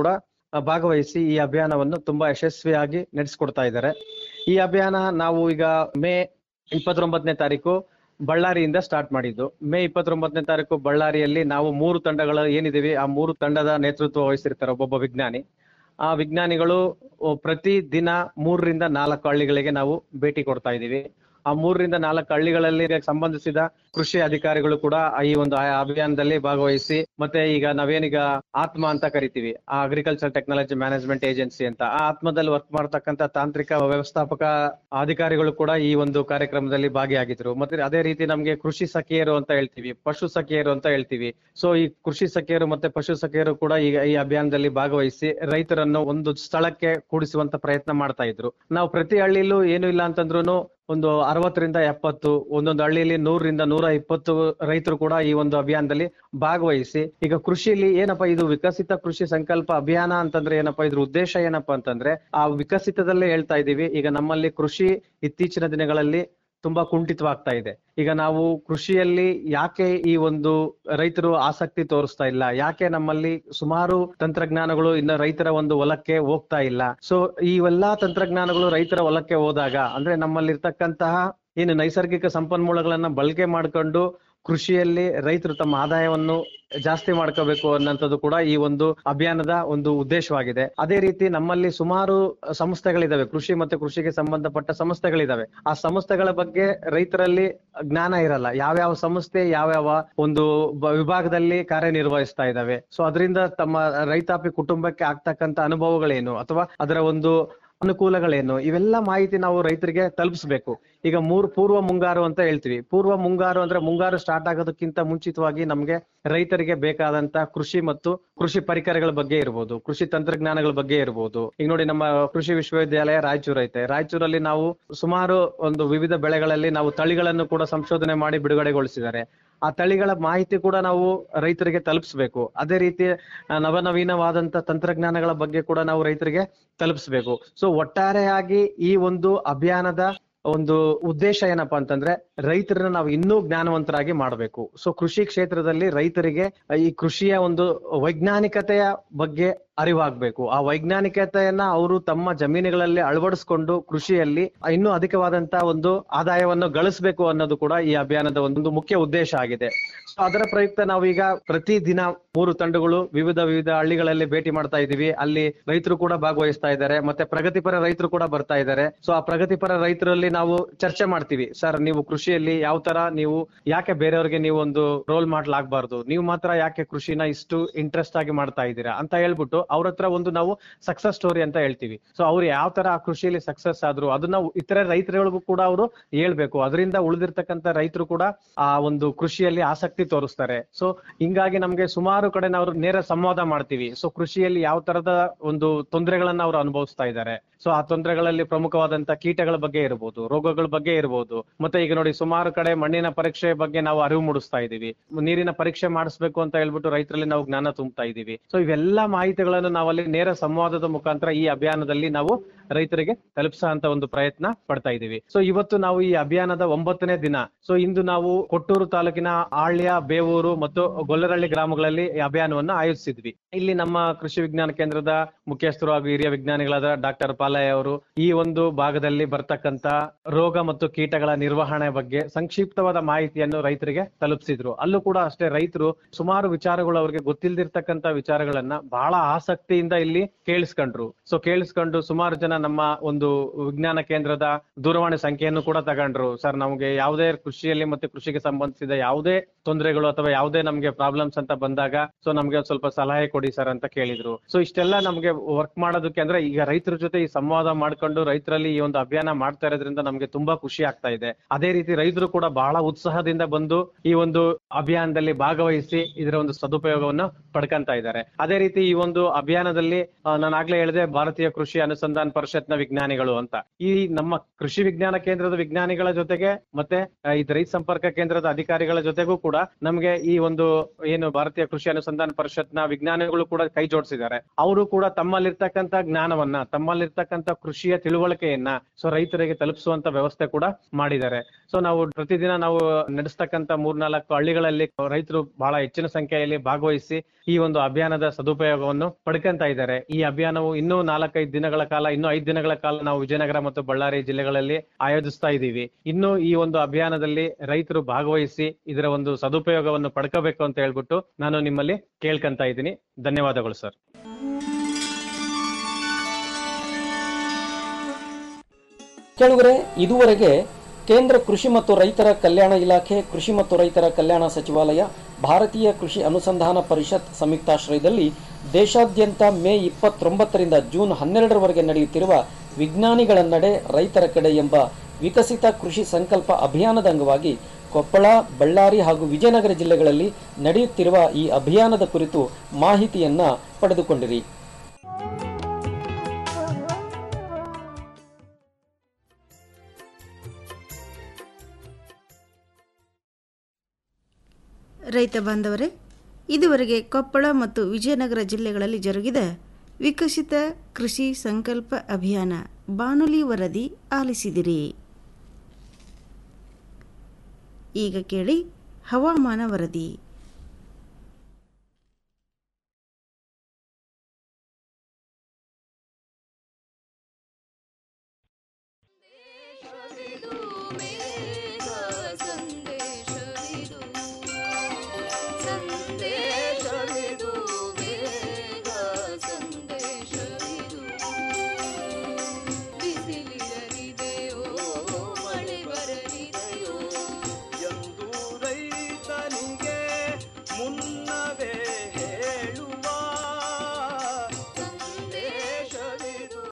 ಆ, ಭಾಗವಹಿಸಿ ಈ ಅಭಿಯಾನವನ್ನು ತುಂಬಾ ಯಶಸ್ವಿಯಾಗಿ ನಡೆಸ್ಕೊಡ್ತಾ ಇದ್ದಾರೆ ಈ ಅಭಿಯಾನ ನಾವು ಈಗ ಮೇ ಇಪ್ಪತ್ತೊಂಬತ್ತನೇ ತಾರೀಕು ಬಳ್ಳಾರಿಯಿಂದ ಸ್ಟಾರ್ಟ್ ಮಾಡಿದ್ದು ಮೇ ಇಪ್ಪತ್ತೊಂಬತ್ತನೇ ತಾರೀಕು ಬಳ್ಳಾರಿಯಲ್ಲಿ ನಾವು ಮೂರು ತಂಡಗಳು ಏನಿದೀವಿ ಆ ಮೂರು ತಂಡದ ನೇತೃತ್ವ ವಹಿಸಿರ್ತಾರೆ ಒಬ್ಬೊಬ್ಬ ವಿಜ್ಞಾನಿ ಆ ವಿಜ್ಞಾನಿಗಳು ಓ, ಪ್ರತಿ ದಿನ ಮೂರರಿಂದ ನಾಲ್ಕು ಹಳ್ಳಿಗಳಿಗೆ ನಾವು ಭೇಟಿ ಕೊಡ್ತಾ ಇದೀವಿ ಆ ಮೂರರಿಂದ ನಾಲ್ಕು ಹಳ್ಳಿಗಳಲ್ಲಿ ಸಂಬಂಧಿಸಿದ ಕೃಷಿ ಅಧಿಕಾರಿಗಳು ಕೂಡ ಈ ಒಂದು ಆ ಅಭಿಯಾನದಲ್ಲಿ ಭಾಗವಹಿಸಿ ಮತ್ತೆ ಈಗ ನಾವೇನೀಗ ಆತ್ಮ ಅಂತ ಕರಿತೀವಿ ಆ ಅಗ್ರಿಕಲ್ಚರ್ ಟೆಕ್ನಾಲಜಿ ಮ್ಯಾನೇಜ್ಮೆಂಟ್ ಏಜೆನ್ಸಿ ಅಂತ ಆ ಆತ್ಮದಲ್ಲಿ ವರ್ಕ್ ಮಾಡ್ತಕ್ಕಂತ ತಾಂತ್ರಿಕ ವ್ಯವಸ್ಥಾಪಕ ಅಧಿಕಾರಿಗಳು ಕೂಡ ಈ ಒಂದು ಕಾರ್ಯಕ್ರಮದಲ್ಲಿ ಭಾಗಿಯಾಗಿದ್ರು ಮತ್ತೆ ಅದೇ ರೀತಿ ನಮ್ಗೆ ಕೃಷಿ ಸಖಿಯರು ಅಂತ ಹೇಳ್ತೀವಿ ಪಶು ಸಖಿಯರು ಅಂತ ಹೇಳ್ತೀವಿ ಸೊ ಈ ಕೃಷಿ ಸಖಿಯರು ಮತ್ತೆ ಪಶು ಸಖಿಯರು ಕೂಡ ಈಗ ಈ ಅಭಿಯಾನದಲ್ಲಿ ಭಾಗವಹಿಸಿ ರೈತರನ್ನು ಒಂದು ಸ್ಥಳಕ್ಕೆ ಕೂಡಿಸುವಂತ ಪ್ರಯತ್ನ ಮಾಡ್ತಾ ಇದ್ರು ನಾವು ಪ್ರತಿ ಹಳ್ಳಿಲೂ ಏನು ಇಲ್ಲ ಅಂತಂದ್ರೂ ಒಂದು ಅರವತ್ತರಿಂದ ಎಪ್ಪತ್ತು ಒಂದೊಂದು ಹಳ್ಳಿಯಲ್ಲಿ ನೂರರಿಂದ ನೂರ ಇಪ್ಪತ್ತು ರೈತರು ಕೂಡ ಈ ಒಂದು ಅಭಿಯಾನದಲ್ಲಿ ಭಾಗವಹಿಸಿ ಈಗ ಕೃಷಿಲಿ ಏನಪ್ಪಾ ಇದು ವಿಕಸಿತ ಕೃಷಿ ಸಂಕಲ್ಪ ಅಭಿಯಾನ ಅಂತಂದ್ರೆ ಏನಪ್ಪಾ ಇದ್ರ ಉದ್ದೇಶ ಏನಪ್ಪಾ ಅಂತಂದ್ರೆ ಆ ವಿಕಸಿತದಲ್ಲೇ ಹೇಳ್ತಾ ಇದೀವಿ ಈಗ ನಮ್ಮಲ್ಲಿ ಕೃಷಿ ಇತ್ತೀಚಿನ ದಿನಗಳಲ್ಲಿ ತುಂಬಾ ಕುಂಠಿತವಾಗ್ತಾ ಇದೆ ಈಗ ನಾವು ಕೃಷಿಯಲ್ಲಿ ಯಾಕೆ ಈ ಒಂದು ರೈತರು ಆಸಕ್ತಿ ತೋರಿಸ್ತಾ ಇಲ್ಲ ಯಾಕೆ ನಮ್ಮಲ್ಲಿ ಸುಮಾರು ತಂತ್ರಜ್ಞಾನಗಳು ಇನ್ನ ರೈತರ ಒಂದು ಹೊಲಕ್ಕೆ ಹೋಗ್ತಾ ಇಲ್ಲ ಸೊ ಇವೆಲ್ಲಾ ತಂತ್ರಜ್ಞಾನಗಳು ರೈತರ ಹೊಲಕ್ಕೆ ಹೋದಾಗ ಅಂದ್ರೆ ನಮ್ಮಲ್ಲಿರ್ತಕ್ಕಂತಹ ಏನು ನೈಸರ್ಗಿಕ ಸಂಪನ್ಮೂಲಗಳನ್ನ ಬಳಕೆ ಮಾಡ್ಕೊಂಡು ಕೃಷಿಯಲ್ಲಿ ರೈತರು ತಮ್ಮ ಆದಾಯವನ್ನು ಜಾಸ್ತಿ ಮಾಡ್ಕೋಬೇಕು ಅನ್ನೋಂಥದ್ದು ಕೂಡ ಈ ಒಂದು ಅಭಿಯಾನದ ಒಂದು ಉದ್ದೇಶವಾಗಿದೆ ಅದೇ ರೀತಿ ನಮ್ಮಲ್ಲಿ ಸುಮಾರು ಸಂಸ್ಥೆಗಳಿದಾವೆ ಕೃಷಿ ಮತ್ತೆ ಕೃಷಿಗೆ ಸಂಬಂಧಪಟ್ಟ ಸಂಸ್ಥೆಗಳಿದಾವೆ ಆ ಸಂಸ್ಥೆಗಳ ಬಗ್ಗೆ ರೈತರಲ್ಲಿ ಜ್ಞಾನ ಇರಲ್ಲ ಯಾವ್ಯಾವ ಸಂಸ್ಥೆ ಯಾವ್ಯಾವ ಒಂದು ಬ- ವಿಭಾಗದಲ್ಲಿ ಕಾರ್ಯನಿರ್ವಹಿಸ್ತಾ ಇದಾವೆ ಸೊ ಅದರಿಂದ ತಮ್ಮ ರೈತಾಪಿ ಕುಟುಂಬಕ್ಕೆ ಆಗ್ತಕ್ಕಂತ ಅನುಭವಗಳೇನು ಅಥವಾ ಅದರ ಒಂದು ಅನುಕೂಲಗಳೇನು ಇವೆಲ್ಲ ಮಾಹಿತಿ ನಾವು ರೈತರಿಗೆ ತಲುಪಿಸ್ಬೇಕು ಈಗ ಮೂರ್ ಪೂರ್ವ ಮುಂಗಾರು ಅಂತ ಹೇಳ್ತೀವಿ ಪೂರ್ವ ಮುಂಗಾರು ಅಂದ್ರೆ ಮುಂಗಾರು ಸ್ಟಾರ್ಟ್ ಆಗೋದಕ್ಕಿಂತ ಮುಂಚಿತವಾಗಿ ನಮ್ಗೆ ರೈತರಿಗೆ ಬೇಕಾದಂತ ಕೃಷಿ ಮತ್ತು ಕೃಷಿ ಪರಿಕರಗಳ ಬಗ್ಗೆ ಇರ್ಬೋದು ಕೃಷಿ ತಂತ್ರಜ್ಞಾನಗಳ ಬಗ್ಗೆ ಇರ್ಬೋದು ಈಗ ನೋಡಿ ನಮ್ಮ ಕೃಷಿ ವಿಶ್ವವಿದ್ಯಾಲಯ ರಾಯಚೂರು ಐತೆ ರಾಯಚೂರಲ್ಲಿ ನಾವು ಸುಮಾರು ಒಂದು ವಿವಿಧ ಬೆಳೆಗಳಲ್ಲಿ ನಾವು ತಳಿಗಳನ್ನು ಕೂಡ ಸಂಶೋಧನೆ ಮಾಡಿ ಬಿಡುಗಡೆಗೊಳಿಸಿದ್ದಾರೆ ಆ ತಳಿಗಳ ಮಾಹಿತಿ ಕೂಡ ನಾವು ರೈತರಿಗೆ ತಲುಪಿಸ್ಬೇಕು ಅದೇ ರೀತಿ ಆ, ನವನವೀನವಾದಂತ ತಂತ್ರಜ್ಞಾನಗಳ ಬಗ್ಗೆ ಕೂಡ ನಾವು ರೈತರಿಗೆ ತಲುಪಿಸ್ಬೇಕು ಸೊ ಒಟ್ಟಾರೆಯಾಗಿ ಈ ಒಂದು ಅಭಿಯಾನದ ಒಂದು ಉದ್ದೇಶ ಏನಪ್ಪಾ ಅಂತಂದ್ರೆ ರೈತರನ್ನ ನಾವು ಇನ್ನೂ ಜ್ಞಾನವಂತರಾಗಿ ಮಾಡಬೇಕು ಸೊ ಕೃಷಿ ಕ್ಷೇತ್ರದಲ್ಲಿ ರೈತರಿಗೆ ಈ ಕೃಷಿಯ ಒಂದು ವೈಜ್ಞಾನಿಕತೆಯ ಬಗ್ಗೆ ಅರಿವಾಗ್ಬೇಕು ಆ ವೈಜ್ಞಾನಿಕತೆಯನ್ನ ಅವರು ತಮ್ಮ ಜಮೀನುಗಳಲ್ಲಿ ಅಳವಡಿಸ್ಕೊಂಡು ಕೃಷಿಯಲ್ಲಿ ಇನ್ನೂ ಅಧಿಕವಾದಂತ ಒಂದು ಆದಾಯವನ್ನು ಗಳಿಸಬೇಕು ಅನ್ನೋದು ಕೂಡ ಈ ಅಭಿಯಾನದ ಒಂದು ಮುಖ್ಯ ಉದ್ದೇಶ ಆಗಿದೆ ಸೊ ಅದರ ಪ್ರಯುಕ್ತ ನಾವೀಗ ಪ್ರತಿ ದಿನ ಮೂರು ತಂಡಗಳು ವಿವಿಧ ವಿವಿಧ ಹಳ್ಳಿಗಳಲ್ಲಿ ಭೇಟಿ ಮಾಡ್ತಾ ಇದೀವಿ ಅಲ್ಲಿ ರೈತರು ಕೂಡ ಭಾಗವಹಿಸ್ತಾ ಇದ್ದಾರೆ ಮತ್ತೆ ಪ್ರಗತಿಪರ ರೈತರು ಕೂಡ ಬರ್ತಾ ಇದ್ದಾರೆ ಸೊ ಆ ಪ್ರಗತಿಪರ ರೈತರಲ್ಲಿ ನಾವು ಚರ್ಚೆ ಮಾಡ್ತೀವಿ ಸರ್ ನೀವು ಕೃಷಿಯಲ್ಲಿ ಯಾವ ತರ ನೀವು ಯಾಕೆ ಬೇರೆಯವ್ರಿಗೆ ನೀವು ಒಂದು ರೋಲ್ ಮಾಡಲ್ ಆಗ್ಬಾರ್ದು ನೀವು ಮಾತ್ರ ಯಾಕೆ ಕೃಷಿನ ಇಷ್ಟು ಇಂಟ್ರೆಸ್ಟ್ ಆಗಿ ಮಾಡ್ತಾ ಇದ್ದೀರಾ ಅಂತ ಹೇಳ್ಬಿಟ್ಟು ಅವ್ರ ಹತ್ರ ಒಂದು ನಾವು ಸಕ್ಸಸ್ ಸ್ಟೋರಿ ಅಂತ ಹೇಳ್ತೀವಿ ಸೊ ಅವ್ರು ಯಾವ ತರ ಆ ಕೃಷಿಯಲ್ಲಿ ಸಕ್ಸಸ್ ಆದ್ರು ಅದನ್ನ ಇತರೆ ರೈತರುಗಳಿಗೂ ಕೂಡ ಅವರು ಹೇಳ್ಬೇಕು ಅದರಿಂದ ಉಳಿದಿರ್ತಕ್ಕಂಥ ರೈತರು ಕೂಡ ಆ ಒಂದು ಕೃಷಿಯಲ್ಲಿ ಆಸಕ್ತಿ ತೋರಿಸ್ತಾರೆ ಸೊ ಹಿಂಗಾಗಿ ನಮ್ಗೆ ಸುಮಾರು ಕಡೆ ನಾವು ನೇರ ಸಂವಾದ ಮಾಡ್ತೀವಿ ಸೊ ಕೃಷಿಯಲ್ಲಿ ಯಾವ ತರದ ಒಂದು ತೊಂದರೆಗಳನ್ನ ಅವರು ಅನುಭವಿಸ್ತಾ ಇದ್ದಾರೆ ಸೊ ಆ ತೊಂದರೆಗಳಲ್ಲಿ ಪ್ರಮುಖವಾದಂತ ಕೀಟಗಳ ಬಗ್ಗೆ ಇರಬಹುದು ರೋಗಗಳ ಬಗ್ಗೆ ಇರಬಹುದು ಮತ್ತೆ ಈಗ ನೋಡಿ ಸುಮಾರು ಕಡೆ ಮಣ್ಣಿನ ಪರೀಕ್ಷೆ ಬಗ್ಗೆ ನಾವು ಅರಿವು ಮೂಡಿಸ್ತಾ ಇದೀವಿ ನೀರಿನ ಪರೀಕ್ಷೆ ಮಾಡಿಸ್ಬೇಕು ಅಂತ ಹೇಳ್ಬಿಟ್ಟು ರೈತರಲ್ಲಿ ನಾವು ಜ್ಞಾನ ತುಂಬುತ್ತಾ ಇದೀವಿ ಸೊ ಇವೆಲ್ಲಾ ಮಾಹಿತಿಗಳನ್ನು ನಾವಲ್ಲಿ ನೇರ ಸಂವಾದದ ಮುಖಾಂತರ ಈ ಅಭಿಯಾನದಲ್ಲಿ ನಾವು ರೈತರಿಗೆ ತಲುಪಿಸುವಂತ ಒಂದು ಪ್ರಯತ್ನ ಪಡ್ತಾ ಇದೀವಿ ಸೊ ಇವತ್ತು ನಾವು ಈ ಅಭಿಯಾನದ ಒಂಬತ್ತನೇ ದಿನ ಸೊ ಇಂದು ನಾವು ಕೊಟ್ಟೂರು ತಾಲೂಕಿನ ಆಳ್ಯ ಬೇವೂರು ಮತ್ತು ಗೊಲ್ಲರಹಳ್ಳಿ ಗ್ರಾಮಗಳಲ್ಲಿ ಈ ಅಭಿಯಾನವನ್ನು ಆಯೋಜಿಸಿದ್ವಿ ಇಲ್ಲಿ ನಮ್ಮ ಕೃಷಿ ವಿಜ್ಞಾನ ಕೇಂದ್ರದ ಮುಖ್ಯಸ್ಥರು ಹಾಗೂ ಹಿರಿಯ ವಿಜ್ಞಾನಿಗಳಾದ ಡಾಕ್ಟರ್ ಪಾಲಯ್ಯ ಅವರು ಈ ಒಂದು ಭಾಗದಲ್ಲಿ ಬರ್ತಕ್ಕಂತ ರೋಗ ಮತ್ತು ಕೀಟಗಳ ನಿರ್ವಹಣೆ ಬಗ್ಗೆ ಸಂಕ್ಷಿಪ್ತವಾದ ಮಾಹಿತಿಯನ್ನು ರೈತರಿಗೆ ತಲುಪಿಸಿದ್ರು ಅಲ್ಲೂ ಕೂಡ ಅಷ್ಟೇ ರೈತರು ಸುಮಾರು ವಿಚಾರಗಳು ಅವ್ರಿಗೆ ಗೊತ್ತಿಲ್ದಿರ್ತಕ್ಕಂತ ವಿಚಾರಗಳನ್ನ ಬಹಳ ಆಸಕ್ತಿಯಿಂದ ಇಲ್ಲಿ ಕೇಳಿಸ್ಕೊಂಡ್ರು ಸೊ ಕೇಳಿಸ್ಕೊಂಡು ಸುಮಾರು ಜನ ನಮ್ಮ ಒಂದು ವಿಜ್ಞಾನ ಕೇಂದ್ರದ ದೂರವಾಣಿ ಸಂಖ್ಯೆಯನ್ನು ಕೂಡ ತಗೊಂಡ್ರು ಸರ್ ನಮಗೆ ಯಾವುದೇ ಕೃಷಿಯಲ್ಲಿ ಮತ್ತೆ ಕೃಷಿಗೆ ಸಂಬಂಧಿಸಿದ ಯಾವುದೇ ತೊಂದರೆಗಳು ಅಥವಾ ಯಾವುದೇ ನಮ್ಗೆ ಪ್ರಾಬ್ಲಮ್ಸ್ ಅಂತ ಬಂದಾಗ ಸೊ ನಮ್ಗೆ ಒಂದ್ ಸ್ವಲ್ಪ ಸಲಹೆ ಕೊಡಿ ಸರ್ ಅಂತ ಕೇಳಿದ್ರು ಸೊ ಇಷ್ಟೆಲ್ಲ ನಮ್ಗೆ ವರ್ಕ್ ಮಾಡೋದಕ್ಕೆ ಅಂದ್ರೆ ಈಗ ರೈತರ ಜೊತೆ ಈ ಸಂವಾದ ಮಾಡ್ಕೊಂಡು ರೈತರಲ್ಲಿ ಈ ಒಂದು ಅಭಿಯಾನ ಮಾಡ್ತಾ ಇರೋದ್ರಿಂದ ನಮ್ಗೆ ತುಂಬಾ ಖುಷಿ ಆಗ್ತಾ ಇದೆ ಅದೇ ರೀತಿ ರೈತರು ಕೂಡ ಬಹಳ ಉತ್ಸಾಹದಿಂದ ಬಂದು ಈ ಒಂದು ಅಭಿಯಾನದಲ್ಲಿ ಭಾಗವಹಿಸಿ ಇದರ ಒಂದು ಸದುಪಯೋಗವನ್ನು ಪಡ್ಕಂತ ಇದ್ದಾರೆ ಅದೇ ರೀತಿ ಈ ಒಂದು ಅಭಿಯಾನದಲ್ಲಿ ಆ, ನಾನು ಆಗ್ಲೇ ಹೇಳಿದೆ ಭಾರತೀಯ ಕೃಷಿ ಅನುಸಂಧಾನ ಪರಿಷತ್ ಪರಿಷತ್ನ ವಿಜ್ಞಾನಿಗಳು ಅಂತ ಈ ನಮ್ಮ ಕೃಷಿ ವಿಜ್ಞಾನ ಕೇಂದ್ರದ ವಿಜ್ಞಾನಿಗಳ ಜೊತೆಗೆ ಮತ್ತೆ ಆ, ಇದು ರೈತ ಸಂಪರ್ಕ ಕೇಂದ್ರದ ಅಧಿಕಾರಿಗಳ ಜೊತೆಗೂ ಕೂಡ ನಮ್ಗೆ ಈ ಒಂದು ಏನು ಭಾರತೀಯ ಕೃಷಿ ಅನುಸಂಧಾನ ಪರಿಷತ್ನ ವಿಜ್ಞಾನಿಗಳು ಕೂಡ ಕೈ ಜೋಡಿಸಿದ್ದಾರೆ ಅವರು ಕೂಡ ತಮ್ಮಲ್ಲಿರ್ತಕ್ಕಂಥ ಜ್ಞಾನವನ್ನ ತಮ್ಮಲ್ಲಿರ್ತಕ್ಕಂಥ ಕೃಷಿಯ ತಿಳುವಳಿಕೆಯನ್ನ ಸೊ ರೈತರಿಗೆ ತಲುಪಿಸುವಂತ ವ್ಯವಸ್ಥೆ ಕೂಡ ಮಾಡಿದ್ದಾರೆ ಸೊ ನಾವು ಪ್ರತಿದಿನ ನಾವು ನಡೆಸ್ತಕ್ಕಂಥ ಮೂರ್ನಾಲ್ಕು ಹಳ್ಳಿಗಳಲ್ಲಿ ರೈತರು ಬಹಳ ಹೆಚ್ಚಿನ ಸಂಖ್ಯೆಯಲ್ಲಿ ಭಾಗವಹಿಸಿ ಈ ಒಂದು ಅಭಿಯಾನದ ಸದುಪಯೋಗವನ್ನು ಪಡ್ಕೊಂತ ಇದ್ದಾರೆ ಈ ಅಭಿಯಾನವು ಇನ್ನೂ ನಾಲ್ಕೈದು ದಿನಗಳ ಕಾಲ ಇನ್ನೂ ಐದು ದಿನಗಳ ಕಾಲ ನಾವು ವಿಜಯನಗರ ಮತ್ತು ಬಳ್ಳಾರಿ ಜಿಲ್ಲೆಗಳಲ್ಲಿ ಆಯೋಜಿಸ್ತಾ ಇದ್ದೀವಿ ಇನ್ನು ಈ ಒಂದು ಅಭಿಯಾನದಲ್ಲಿ ರೈತರು ಭಾಗವಹಿಸಿ ಇದರ ಒಂದು ಸದುಪಯೋಗವನ್ನು ಪಡ್ಕೋಬೇಕು ಅಂತ ಹೇಳ್ಬಿಟ್ಟು ನಾನು ನಿಮ್ಮಲ್ಲಿ ಕೇಳ್ಕೊಂತ ಇದ್ದೀನಿ ಧನ್ಯವಾದಗಳು ಸರ್ ಕೆಳಗರೆ ಇದುವರೆಗೆ ಕೇಂದ್ರ ಕೃಷಿ ಮತ್ತು ರೈತರ ಕಲ್ಯಾಣ ಇಲಾಖೆ ಕೃಷಿ ಮತ್ತು ರೈತರ ಕಲ್ಯಾಣ ಸಚಿವಾಲಯ ಭಾರತೀಯ ಕೃಷಿ ಅನುಸಂಧಾನ ಪರಿಷತ್ ಸಂಯುಕ್ತಾಶ್ರಯದಲ್ಲಿ ದೇಶಾದ್ಯಂತ ಮೇ ಇಪ್ಪತ್ತೊಂಬತ್ತರಿಂದ ಜೂನ್ ಹನ್ನೆರಡರವರೆಗೆ ನಡೆಯುತ್ತಿರುವ ವಿಜ್ಞಾನಿಗಳ ನಡೆ ರೈತರ ಕಡೆ ಎಂಬ ವಿಕಸಿತ ಕೃಷಿ ಸಂಕಲ್ಪ ಅಭಿಯಾನದ ಅಂಗವಾಗಿ ಕೊಪ್ಪಳ ಬಳ್ಳಾರಿ ಹಾಗೂ ವಿಜಯನಗರ ಜಿಲ್ಲೆಗಳಲ್ಲಿ ನಡೆಯುತ್ತಿರುವ ಈ ಅಭಿಯಾನದ ಕುರಿತು ಮಾಹಿತಿಯನ್ನ ಪಡೆದುಕೊಂಡಿರಿ ರೈತ ಬಾಂಧವರೇ ಇದುವರೆಗೆ ಕೊಪ್ಪಳ ಮತ್ತು ವಿಜಯನಗರ ಜಿಲ್ಲೆಗಳಲ್ಲಿ ಜರುಗಿದ ವಿಕಸಿತ ಕೃಷಿ ಸಂಕಲ್ಪ ಅಭಿಯಾನ ಬಾನುಲಿ ವರದಿ ಆಲಿಸಿದಿರಿ ಈಗ ಕೇಳಿ ಹವಾಮಾನ ವರದಿ ಎಂದು ರೈತನಿಗೆ ಮುನ್ನವೇ ಹೇಳುವ ಸಂದೇಶವಿದು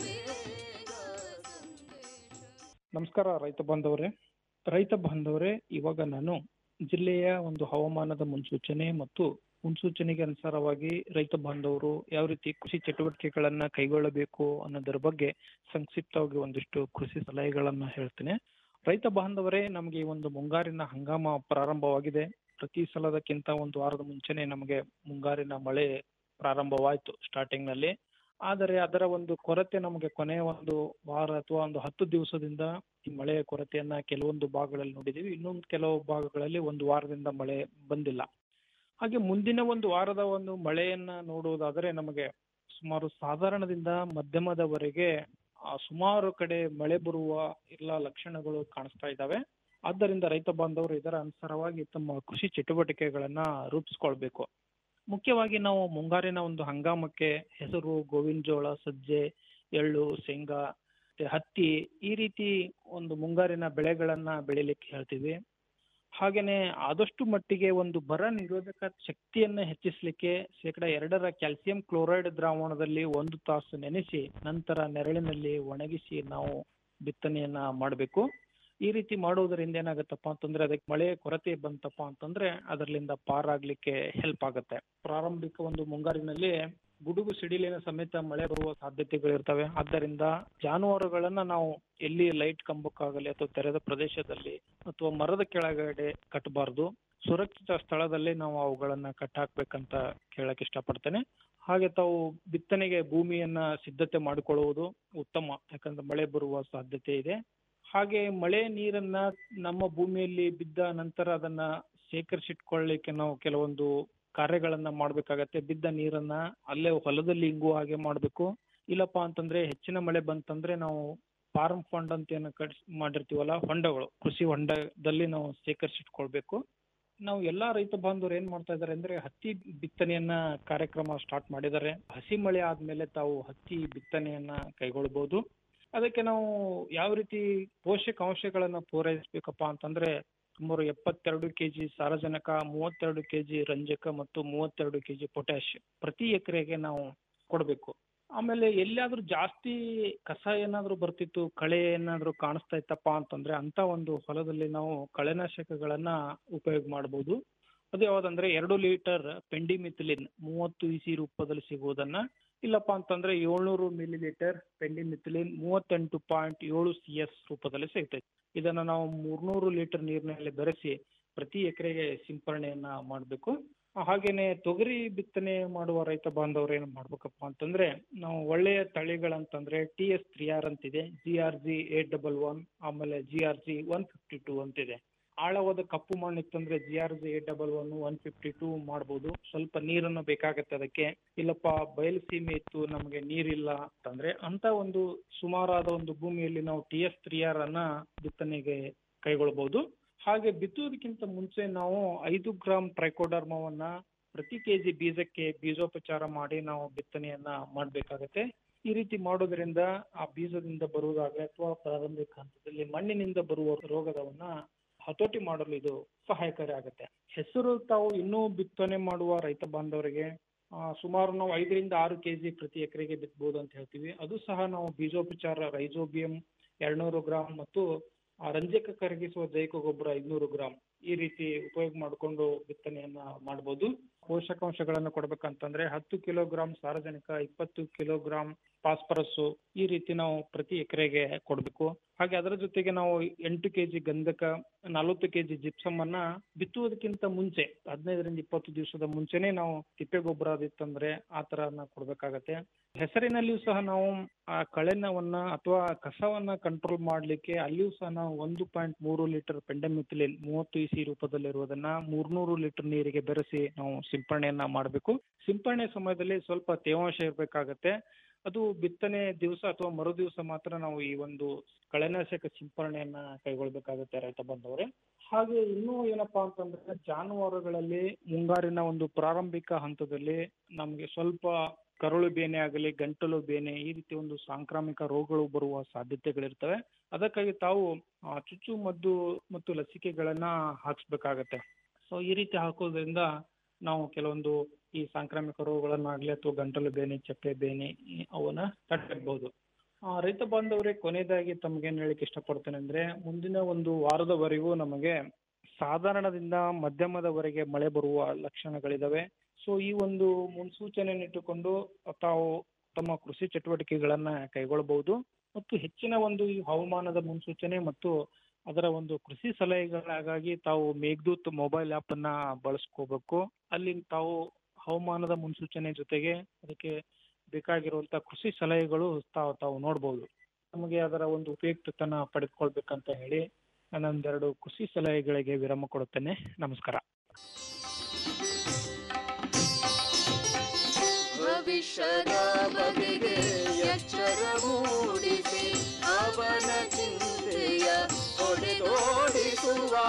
ನಮಸ್ಕಾರ ರೈತ ಬಾಂಧವರೇ ರೈತ ಬಾಂಧವರೇ ಇವಾಗ ನಾನು ಜಿಲ್ಲೆಯ ಒಂದು ಹವಾಮಾನದ ಮುನ್ಸೂಚನೆ ಮತ್ತು ಮುನ್ಸೂಚನೆಗೆ ಅನುಸಾರವಾಗಿ ರೈತ ಬಾಂಧವರು ಯಾವ ರೀತಿ ಕೃಷಿ ಚಟುವಟಿಕೆಗಳನ್ನ ಕೈಗೊಳ್ಳಬೇಕು ಅನ್ನೋದರ ಬಗ್ಗೆ ಸಂಕ್ಷಿಪ್ತವಾಗಿ ಒಂದಿಷ್ಟು ಕೃಷಿ ಸಲಹೆಗಳನ್ನ ಹೇಳ್ತೇನೆ ರೈತ ಬಾಂಧವರೇ ನಮಗೆ ಈ ಒಂದು ಮುಂಗಾರಿನ ಹಂಗಾಮ ಪ್ರಾರಂಭವಾಗಿದೆ ಪ್ರತಿ ಸಲದಕ್ಕಿಂತ ಒಂದು ವಾರದ ಮುಂಚೆನೆ ನಮಗೆ ಮುಂಗಾರಿನ ಮಳೆ ಪ್ರಾರಂಭವಾಯ್ತು ಸ್ಟಾರ್ಟಿಂಗ್ ನಲ್ಲಿ ಆದರೆ ಅದರ ಒಂದು ಕೊರತೆ ನಮಗೆ ಕೊನೆಯ ಒಂದು ವಾರ ಅಥವಾ ಒಂದು ಹತ್ತು ದಿವಸದಿಂದ ಈ ಮಳೆಯ ಕೊರತೆಯನ್ನ ಕೆಲವೊಂದು ಭಾಗಗಳಲ್ಲಿ ನೋಡಿದೀವಿ ಇನ್ನೊಂದು ಕೆಲವು ಭಾಗಗಳಲ್ಲಿ ಒಂದು ವಾರದಿಂದ ಮಳೆ ಬಂದಿಲ್ಲ ಹಾಗೆ ಮುಂದಿನ ಒಂದು ವಾರದ ಒಂದು ಮಳೆಯನ್ನ ನೋಡುವುದಾದರೆ ನಮಗೆ ಸುಮಾರು ಸಾಧಾರಣದಿಂದ ಮಧ್ಯಮದವರೆಗೆ ಆ, ಸುಮಾರು ಕಡೆ ಮಳೆ ಬರುವ ಎಲ್ಲ ಲಕ್ಷಣಗಳು ಕಾಣಿಸ್ತಾ ಇದ್ದಾವೆ ಆದ್ದರಿಂದ ರೈತ ಬಾಂಧವರು ಇದರ ಅನುಸಾರವಾಗಿ ತಮ್ಮ ಕೃಷಿ ಚಟುವಟಿಕೆಗಳನ್ನ ರೂಪಿಸ್ಕೊಳ್ಬೇಕು ಮುಖ್ಯವಾಗಿ ನಾವು ಮುಂಗಾರಿನ ಒಂದು ಹಂಗಾಮಕ್ಕೆ ಹೆಸರು ಗೋವಿನ ಜೋಳ ಸಜ್ಜೆ ಎಳ್ಳು ಶೇಂಗಾ ಮತ್ತೆ ಹತ್ತಿ ಈ ರೀತಿ ಒಂದು ಮುಂಗಾರಿನ ಬೆಳೆಗಳನ್ನ ಬೆಳಿಲಿಕ್ಕೆ ಹೇಳ್ತೀವಿ ಹಾಗೇನೆ ಆದಷ್ಟು ಮಟ್ಟಿಗೆ ಒಂದು ಬರ ನಿರೋಧಕ ಶಕ್ತಿಯನ್ನ ಹೆಚ್ಚಿಸಲಿಕ್ಕೆ ಶೇಕಡ ಎರಡರ ಕ್ಯಾಲ್ಸಿಯಂ ಕ್ಲೋರೈಡ್ ದ್ರಾವಣದಲ್ಲಿ ಒಂದು ತಾಸು ನೆನೆಸಿ ನಂತರ ನೆರಳಿನಲ್ಲಿ ಒಣಗಿಸಿ ನಾವು ಬಿತ್ತನೆಯನ್ನ ಮಾಡಬೇಕು ಈ ರೀತಿ ಮಾಡುವುದರಿಂದ ಏನಾಗುತ್ತಪ್ಪ ಅಂತಂದ್ರೆ ಅದಕ್ಕೆ ಮಳೆ ಕೊರತೆ ಬಂತಪ್ಪ ಅಂತಂದ್ರೆ ಅದರಲ್ಲಿಂದ ಪಾರಾಗ್ಲಿಕ್ಕೆ ಹೆಲ್ಪ್ ಆಗುತ್ತೆ ಪ್ರಾರಂಭಿಕ ಒಂದು ಮುಂಗಾರಿನಲ್ಲಿ ಗುಡುಗು ಸಿಡಿಲಿನ ಸಮೇತ ಮಳೆ ಬರುವ ಸಾಧ್ಯತೆಗಳಿರ್ತವೆ ಆದ್ದರಿಂದ ಜಾನುವಾರುಗಳನ್ನ ನಾವು ಎಲ್ಲಿ ಲೈಟ್ ಕಂಬಕ್ಕಾಗಲಿ ಅಥವಾ ತೆರೆದ ಪ್ರದೇಶದಲ್ಲಿ ಅಥವಾ ಮರದ ಕೆಳಗಡೆ ಕಟ್ಟಬಾರ್ದು ಸುರಕ್ಷಿತ ಸ್ಥಳದಲ್ಲಿ ನಾವು ಅವುಗಳನ್ನ ಕಟ್ಟಾಕ್ಬೇಕಂತ ಕೇಳಕ್ ಇಷ್ಟಪಡ್ತೇನೆ ಹಾಗೆ ತಾವು ಬಿತ್ತನೆಗೆ ಭೂಮಿಯನ್ನ ಸಿದ್ಧತೆ ಮಾಡಿಕೊಳ್ಳುವುದು ಉತ್ತಮ ಯಾಕಂದ್ರೆ ಮಳೆ ಬರುವ ಸಾಧ್ಯತೆ ಇದೆ ಹಾಗೆ ಮಳೆ ನೀರನ್ನ ನಮ್ಮ ಭೂಮಿಯಲ್ಲಿ ಬಿದ್ದ ನಂತರ ಅದನ್ನ ಶೇಖರಿಸಿಟ್ಕೊಳ್ಳಿಕ್ಕೆ ನಾವು ಕೆಲವೊಂದು ಕಾರ್ಯಗಳನ್ನ ಮಾಡ್ಬೇಕಾಗತ್ತೆ ಬಿದ್ದ ನೀರನ್ನ ಅಲ್ಲೇ ಹೊಲದಲ್ಲಿ ಇಂಗುವ ಹಾಗೆ ಮಾಡ್ಬೇಕು ಇಲ್ಲಪ್ಪ ಅಂತಂದ್ರೆ ಹೆಚ್ಚಿನ ಮಳೆ ಬಂತಂದ್ರೆ ನಾವು ಫಾರ್ಮ್ ಫಂಡ್ ಅಂತ ಏನು ಕಟ್ಸ್ ಮಾಡಿರ್ತೀವಲ್ಲ ಹೊಂಡಗಳು ಕೃಷಿ ಹೊಂಡದಲ್ಲಿ ನಾವು ಶೇಖರಿಸಿಟ್ಕೊಳ್ಬೇಕು ನಾವು ಎಲ್ಲಾ ರೈತ ಬಾಂಧವರು ಏನ್ ಮಾಡ್ತಾ ಇದಾರೆ ಅಂದ್ರೆ ಹತ್ತಿ ಬಿತ್ತನೆಯನ್ನ ಕಾರ್ಯಕ್ರಮ ಸ್ಟಾರ್ಟ್ ಮಾಡಿದ್ದಾರೆ ಹಸಿ ಮಳೆ ಆದ್ಮೇಲೆ ತಾವು ಹತ್ತಿ ಬಿತ್ತನೆಯನ್ನ ಕೈಗೊಳ್ಬಹುದು ಅದಕ್ಕೆ ನಾವು ಯಾವ ರೀತಿ ಪೋಷಕಾಂಶಗಳನ್ನ ಪೂರೈಸಬೇಕಪ್ಪ ಅಂತಂದ್ರೆ ಸುಮಾರು ಎಪ್ಪತ್ತೆರಡು ಕೆಜಿ ಸಾರಜನಕ ಮೂವತ್ತೆರಡು ಕೆಜಿ ರಂಜಕ ಮತ್ತು ಮೂವತ್ತೆರಡು ಕೆಜಿ ಪೊಟ್ಯಾಶ್ ಪ್ರತಿ ಎಕರೆಗೆ ನಾವು ಕೊಡಬೇಕು ಆಮೇಲೆ ಎಲ್ಲಿಯಾದ್ರೂ ಜಾಸ್ತಿ ಕಸ ಏನಾದ್ರೂ ಬರ್ತಿತ್ತು ಕಳೆ ಏನಾದ್ರೂ ಕಾಣಿಸ್ತಾ ಇತ್ತಪ್ಪ ಅಂತಂದ್ರೆ ಅಂತ ಒಂದು ಹೊಲದಲ್ಲಿ ನಾವು ಕಳೆನಾಶಕಗಳನ್ನ ಉಪಯೋಗ ಮಾಡಬಹುದು ಅದು ಯಾವ್ದಂದ್ರೆ ಎರಡು ಲೀಟರ್ ಪೆಂಡಿಮಿಥಿಲಿನ್ ಮೂವತ್ತು ಇಸಿ ರೂಪದಲ್ಲಿ ಸಿಗುವುದನ್ನ ಇಲ್ಲಪ್ಪ ಅಂತಂದ್ರೆ ಏಳ್ನೂರು ಮಿಲಿ ಲೀಟರ್ ಪೆಂಡಿಮಿಥಿಲಿನ್ ಮೂವತ್ತೆಂಟು ಪಾಯಿಂಟ್ ಏಳು ಸಿ ಎಸ್ ರೂಪದಲ್ಲಿ ಸಿಗ್ತೈತೆ ಇದನ್ನ ನಾವು ಮೂರ್ನೂರು ಲೀಟರ್ ನೀರಿನಲ್ಲಿ ಬೆರೆಸಿ ಪ್ರತಿ ಎಕರೆಗೆ ಸಿಂಪರಣೆಯನ್ನ ಮಾಡಬೇಕು ಹಾಗೇನೆ ತೊಗರಿ ಬಿತ್ತನೆ ಮಾಡುವ ರೈತ ಬಾಂಧವರು ಏನು ಮಾಡ್ಬೇಕಪ್ಪ ಅಂತಂದ್ರೆ ನಾವು ಒಳ್ಳೆಯ ತಳಿಗಳಂತಂದ್ರೆ ಟಿ ಎಸ್ ತ್ರೀ ಆರ್ ಅಂತಿದೆ G R G eight double one ಆಮೇಲೆ G R G one fifty two ಅಂತಿದೆ ಆಳವಾದ ಕಪ್ಪು ಮಣ್ಣು ಇತ್ತಂದ್ರೆ G R G eight double one one fifty two ಮಾಡ್ಬೋದು ಸ್ವಲ್ಪ ನೀರನ್ನು ಬೇಕಾಗತ್ತೆ ಅದಕ್ಕೆ ಇಲ್ಲಪ್ಪ ಬಯಲು ಸೀಮೆ ಇತ್ತು ನಮಗೆ ನೀರಿಲ್ಲ ಅಂತಂದ್ರೆ ಅಂತ ಒಂದು ಸುಮಾರಾದ ಒಂದು ಭೂಮಿಯಲ್ಲಿ ನಾವು ಟಿ ಎಸ್ ತ್ರೀ ಆರ್ ಅನ್ನ ಬಿತ್ತನೆಗೆ ಕೈಗೊಳ್ಬಹುದು ಹಾಗೆ ಬಿತ್ತುವುದಕ್ಕಿಂತ ಮುಂಚೆ ನಾವು ಐದು ಗ್ರಾಂ ಟ್ರೈಕೋಡರ್ಮವನ್ನ ಪ್ರತಿ ಕೆಜಿ ಬೀಜಕ್ಕೆ ಬೀಜೋಪಚಾರ ಮಾಡಿ ನಾವು ಬಿತ್ತನೆಯನ್ನ ಮಾಡಬೇಕಾಗತ್ತೆ ಈ ರೀತಿ ಮಾಡೋದ್ರಿಂದ ಆ ಬೀಜದಿಂದ ಬರುವುದಾಗಲಿ ಅಥವಾ ಪ್ರಾರಂಭಿಕ ಹಂತದಲ್ಲಿ ಮಣ್ಣಿನಿಂದ ಬರುವ ರೋಗದವನ್ನ ಹತೋಟಿ ಮಾಡಲು ಇದು ಸಹಾಯಕಾರಿ ಆಗುತ್ತೆ ಹೆಸರು ತಾವು ಇನ್ನೂ ಬಿತ್ತನೆ ಮಾಡುವ ರೈತ ಬಾಂಧವರಿಗೆ ಆ, ಸುಮಾರು ನಾವು ಐದರಿಂದ ಆರು ಕೆಜಿ ಪ್ರತಿ ಎಕರೆಗೆ ಬಿತ್ತಬಹುದು ಅಂತ ಹೇಳ್ತೀವಿ ಅದು ಸಹ ನಾವು ಬೀಜೋಪಚಾರ ರೈಜೋಬಿಯಂ ಎರಡ್ನೂರು ಗ್ರಾಂ ಮತ್ತು ಆ ರಂಜಕ ಕರಗಿಸುವ ಜೈವಿಕ ಗೊಬ್ಬರ ಐದ್ನೂರು ಗ್ರಾಂ ಈ ರೀತಿ ಉಪಯೋಗ ಮಾಡಿಕೊಂಡು ಬಿತ್ತನೆಯನ್ನ ಮಾಡಬಹುದು ಪೋಷಕಾಂಶಗಳನ್ನು ಕೊಡ್ಬೇಕಂತಂದ್ರೆ ಹತ್ತು ಕಿಲೋಗ್ರಾಂ ಸಾರಜನಕ ಇಪ್ಪತ್ತು ಕಿಲೋಗ್ರಾಂ ಫಾಸ್ಫರಸ್ ಈ ರೀತಿ ನಾವು ಪ್ರತಿ ಎಕರೆಗೆ ಕೊಡಬೇಕು ಹಾಗೆ ಅದರ ಜೊತೆಗೆ ನಾವು ಎಂಟು ಕೆಜಿ ಗಂಧಕ ನಲವತ್ತು ಕೆಜಿ ಜಿಪ್ಸಮ್ ಅನ್ನ ಬಿತ್ತುವುದಕ್ಕಿಂತ ಮುಂಚೆ ಹದಿನೈದರಿಂದ ಇಪ್ಪತ್ತು ದಿವಸದ ಮುಂಚೆನೆ ನಾವು ತಿಪ್ಪೆ ಗೊಬ್ಬರ ಅದಿತ್ತಂದ್ರೆ ಆ ತರನ ಕೊಡ್ಬೇಕಾಗತ್ತೆ ಹೆಸರಿನಲ್ಲಿಯೂ ಸಹ ನಾವು ಆ ಕಳೆನವನ್ನ ಅಥವಾ ಕಸವನ್ನ ಕಂಟ್ರೋಲ್ ಮಾಡ್ಲಿಕ್ಕೆ ಅಲ್ಲಿಯೂ ಸಹ ನಾವು ಒಂದು ಪಾಯಿಂಟ್ ಮೂರು ಲೀಟರ್ ಪೆಂಡಮಿಥಿಲಿನ್ ಮೂವತ್ತು ಇಸಿ ರೂಪದಲ್ಲಿರುವುದನ್ನ ಮೂರ್ನೂರು ಲೀಟರ್ ನೀರಿಗೆ ಬೆರೆಸಿ ನಾವು ಸಿಂಪರಣೆಯನ್ನ ಮಾಡಬೇಕು ಸಿಂಪರಣೆ ಸಮಯದಲ್ಲಿ ಸ್ವಲ್ಪ ತೇವಾಂಶ ಇರಬೇಕಾಗತ್ತೆ ಅದು ಬಿತ್ತನೆ ದಿವಸ ಅಥವಾ ಮರು ದಿವಸ ಮಾತ್ರ ನಾವು ಈ ಒಂದು ಕಳೆನಾಶಕ ಸಿಂಪರಣೆಯನ್ನ ಕೈಗೊಳ್ಬೇಕಾಗುತ್ತೆ ರೈತ ಬಂದವರೇ ಹಾಗೆ ಇನ್ನೂ ಏನಪ್ಪಾ ಅಂತಂದ್ರೆ ಜಾನುವಾರುಗಳಲ್ಲಿ ಮುಂಗಾರಿನ ಒಂದು ಪ್ರಾರಂಭಿಕ ಹಂತದಲ್ಲಿ ನಮ್ಗೆ ಸ್ವಲ್ಪ ಕರುಳು ಬೇನೆ ಆಗಲಿ ಗಂಟಲು ಬೇನೆ ಈ ರೀತಿ ಒಂದು ಸಾಂಕ್ರಾಮಿಕ ರೋಗಗಳು ಬರುವ ಸಾಧ್ಯತೆಗಳಿರ್ತವೆ ಅದಕ್ಕಾಗಿ ತಾವು ಆ, ಚುಚ್ಚು ಮದ್ದು ಮತ್ತು ಲಸಿಕೆಗಳನ್ನ ಹಾಕ್ಸ್ಬೇಕಾಗತ್ತೆ ಸೊ ಈ ರೀತಿ ಹಾಕೋದ್ರಿಂದ ನಾವು ಕೆಲವೊಂದು ಈ ಸಾಂಕ್ರಾಮಿಕ ರೋಗಗಳನ್ನಾಗ್ಲಿ ಅಥವಾ ಗಂಟಲು ಬೇನೆ ಚಪ್ಪೆ ಬೇನೆ ಈ ಅವನ್ನ ತಡೆಯಬಹುದು ಆ, ರೈತ ಬಾಂಧವರೇ ಕೊನೆಯದಾಗಿ ತಮ್ಗೇನ್ ಹೇಳಿಕ್ ಇಷ್ಟಪಡ್ತೇನೆ ಅಂದ್ರೆ ಮುಂದಿನ ಒಂದು ವಾರದವರೆಗೂ ನಮಗೆ ಸಾಧಾರಣದಿಂದ ಮಧ್ಯಮದವರೆಗೆ ಮಳೆ ಬರುವ ಲಕ್ಷಣಗಳಿದಾವೆ ಸೊ ಈ ಒಂದು ಮುನ್ಸೂಚನೆಯನ್ನು ಇಟ್ಟುಕೊಂಡು ತಾವು ತಮ್ಮ ಕೃಷಿ ಚಟುವಟಿಕೆಗಳನ್ನ ಕೈಗೊಳ್ಳಬಹುದು ಮತ್ತು ಹೆಚ್ಚಿನ ಒಂದು ಈ ಹವಾಮಾನದ ಮುನ್ಸೂಚನೆ ಮತ್ತು ಅದರ ಒಂದು ಕೃಷಿ ಸಲಹೆಗಳಿಗಾಗಿ ತಾವು ಮೇಘದೂತ್ ಮೊಬೈಲ್ ಆಪ್ ಅನ್ನ ಬಳಸ್ಕೋಬೇಕು ಅಲ್ಲಿ ತಾವು ಹವಾಮಾನದ ಮುನ್ಸೂಚನೆ ಜೊತೆಗೆ ಅದಕ್ಕೆ ಬೇಕಾಗಿರುವಂತ ಕೃಷಿ ಸಲಹೆಗಳು ತಾವು ತಾವು ನೋಡ್ಬೋದು ನಮಗೆ ಅದರ ಒಂದು ಉಪಯುಕ್ತತನ ಪಡೆದುಕೊಳ್ಬೇಕಂತ ಹೇಳಿ ನಾನೊಂದೆರಡು ಕೃಷಿ ಸಲಹೆಗಳಿಗೆ ವಿರಾಮ ಕೊಡುತ್ತೇನೆ ನಮಸ್ಕಾರ ಭವಿಷ್ಯದ ಬಗೆಗೆ ಎಚ್ಚರ ಮೂಡಿಸಿ ಅವನ ಚಿಂತೆಯ ಹೊಡೆದೋಡಿಸುವ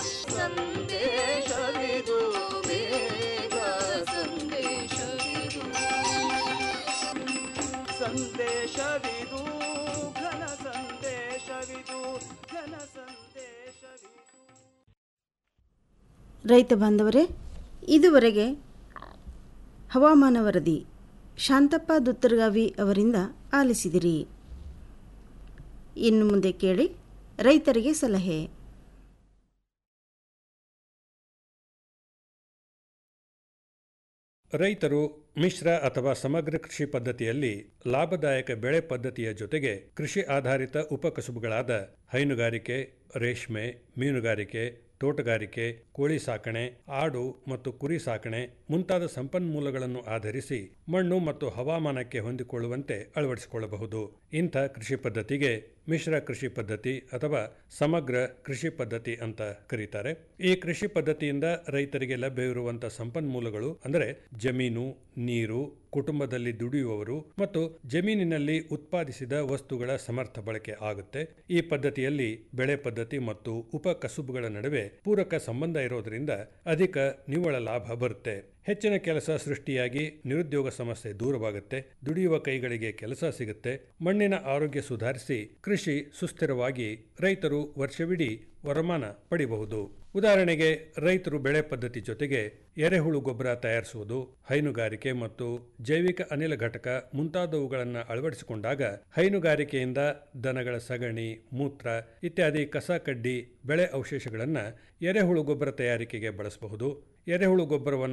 ಸಂದೇಶವಿದು ಬೇಗ ಸಂದೇಶವಿದು ಸಂದೇಶವಿದು ಘನ ಸಂದೇಶವಿದು ಘನ ಸಂದೇಶವಿದು ರೈತ ಬಾಂಧವರೇ ಇದುವರೆಗೆ ಹವಾಮಾನ ವರದಿ ಶಾಂತಪ್ಪ ದುತ್ತರ್ಗಾವಿ ಅವರಿಂದ ಆಲಿಸಿದಿರಿ ಇನ್ನು ಮುಂದೆ ಕೇಳಿ ರೈತರಿಗೆ ಸಲಹೆ ರೈತರು ಮಿಶ್ರ ಅಥವಾ ಸಮಗ್ರ ಕೃಷಿ ಪದ್ಧತಿಯಲ್ಲಿ ಲಾಭದಾಯಕ ಬೆಳೆ ಪದ್ಧತಿಯ ಜೊತೆಗೆ ಕೃಷಿ ಆಧಾರಿತ ಉಪಕಸುಬುಗಳಾದ ಹೈನುಗಾರಿಕೆ ರೇಷ್ಮೆ ಮೀನುಗಾರಿಕೆ ತೋಟಗಾರಿಕೆ ಕೋಳಿ ಸಾಕಣೆ ಆಡು ಮತ್ತು ಕುರಿ ಸಾಕಣೆ ಮುಂತಾದ ಸಂಪನ್ಮೂಲಗಳನ್ನು ಆಧರಿಸಿ ಮಣ್ಣು ಮತ್ತು ಹವಾಮಾನಕ್ಕೆ ಹೊಂದಿಕೊಳ್ಳುವಂತೆ ಅಳವಡಿಸಿಕೊಳ್ಳಬಹುದು ಇಂಥ ಕೃಷಿ ಪದ್ಧತಿಗೆ ಮಿಶ್ರ ಕೃಷಿ ಪದ್ಧತಿ ಅಥವಾ ಸಮಗ್ರ ಕೃಷಿ ಪದ್ಧತಿ ಅಂತ ಕರೀತಾರೆ ಈ ಕೃಷಿ ಪದ್ಧತಿಯಿಂದ ರೈತರಿಗೆ ಲಭ್ಯವಿರುವಂತಹ ಸಂಪನ್ಮೂಲಗಳು ಅಂದರೆ ಜಮೀನು ನೀರು ಕುಟುಂಬದಲ್ಲಿ ದುಡಿಯುವವರು ಮತ್ತು ಜಮೀನಿನಲ್ಲಿ ಉತ್ಪಾದಿಸಿದ ವಸ್ತುಗಳ ಸಮರ್ಥ ಬಳಕೆ ಆಗುತ್ತೆ ಈ ಪದ್ಧತಿಯಲ್ಲಿ ಬೆಳೆ ಪದ್ಧತಿ ಮತ್ತು ಉಪ ಕಸುಬುಗಳ ನಡುವೆ ಪೂರಕ ಸಂಬಂಧ ಇರೋದರಿಂದ ಅಧಿಕ ನಿವ್ವಳ ಲಾಭ ಬರುತ್ತೆ ಹೆಚ್ಚಿನ ಕೆಲಸ ಸೃಷ್ಟಿಯಾಗಿ ನಿರುದ್ಯೋಗ ಸಮಸ್ಯೆ ದೂರವಾಗುತ್ತೆ ದುಡಿಯುವ ಕೈಗಳಿಗೆ ಕೆಲಸ ಸಿಗುತ್ತೆ ಮಣ್ಣಿನ ಆರೋಗ್ಯ ಸುಧಾರಿಸಿ ಕೃಷಿ ಸುಸ್ಥಿರವಾಗಿ ರೈತರು ವರ್ಷವಿಡೀ ವರಮಾನ ಪಡಿಬಹುದು ಉದಾಹರಣೆಗೆ ರೈತರು ಬೆಳೆ ಪದ್ಧತಿ ಜೊತೆಗೆ ಎರೆಹುಳು ಗೊಬ್ಬರ ತಯಾರಿಸುವುದು ಹೈನುಗಾರಿಕೆ ಮತ್ತು ಜೈವಿಕ ಅನಿಲ ಘಟಕ ಮುಂತಾದವುಗಳನ್ನು ಅಳವಡಿಸಿಕೊಂಡಾಗ ಹೈನುಗಾರಿಕೆಯಿಂದ ದನಗಳ ಸಗಣಿ ಮೂತ್ರ ಇತ್ಯಾದಿ ಕಸ ಕಡ್ಡಿ ಬೆಳೆ ಅವಶೇಷಗಳನ್ನು ಎರೆಹುಳು ಗೊಬ್ಬರ ತಯಾರಿಕೆಗೆ ಬಳಸಬಹುದು ಎರೆಹುಳು ಗೊಬ್ಬರವನ್ನು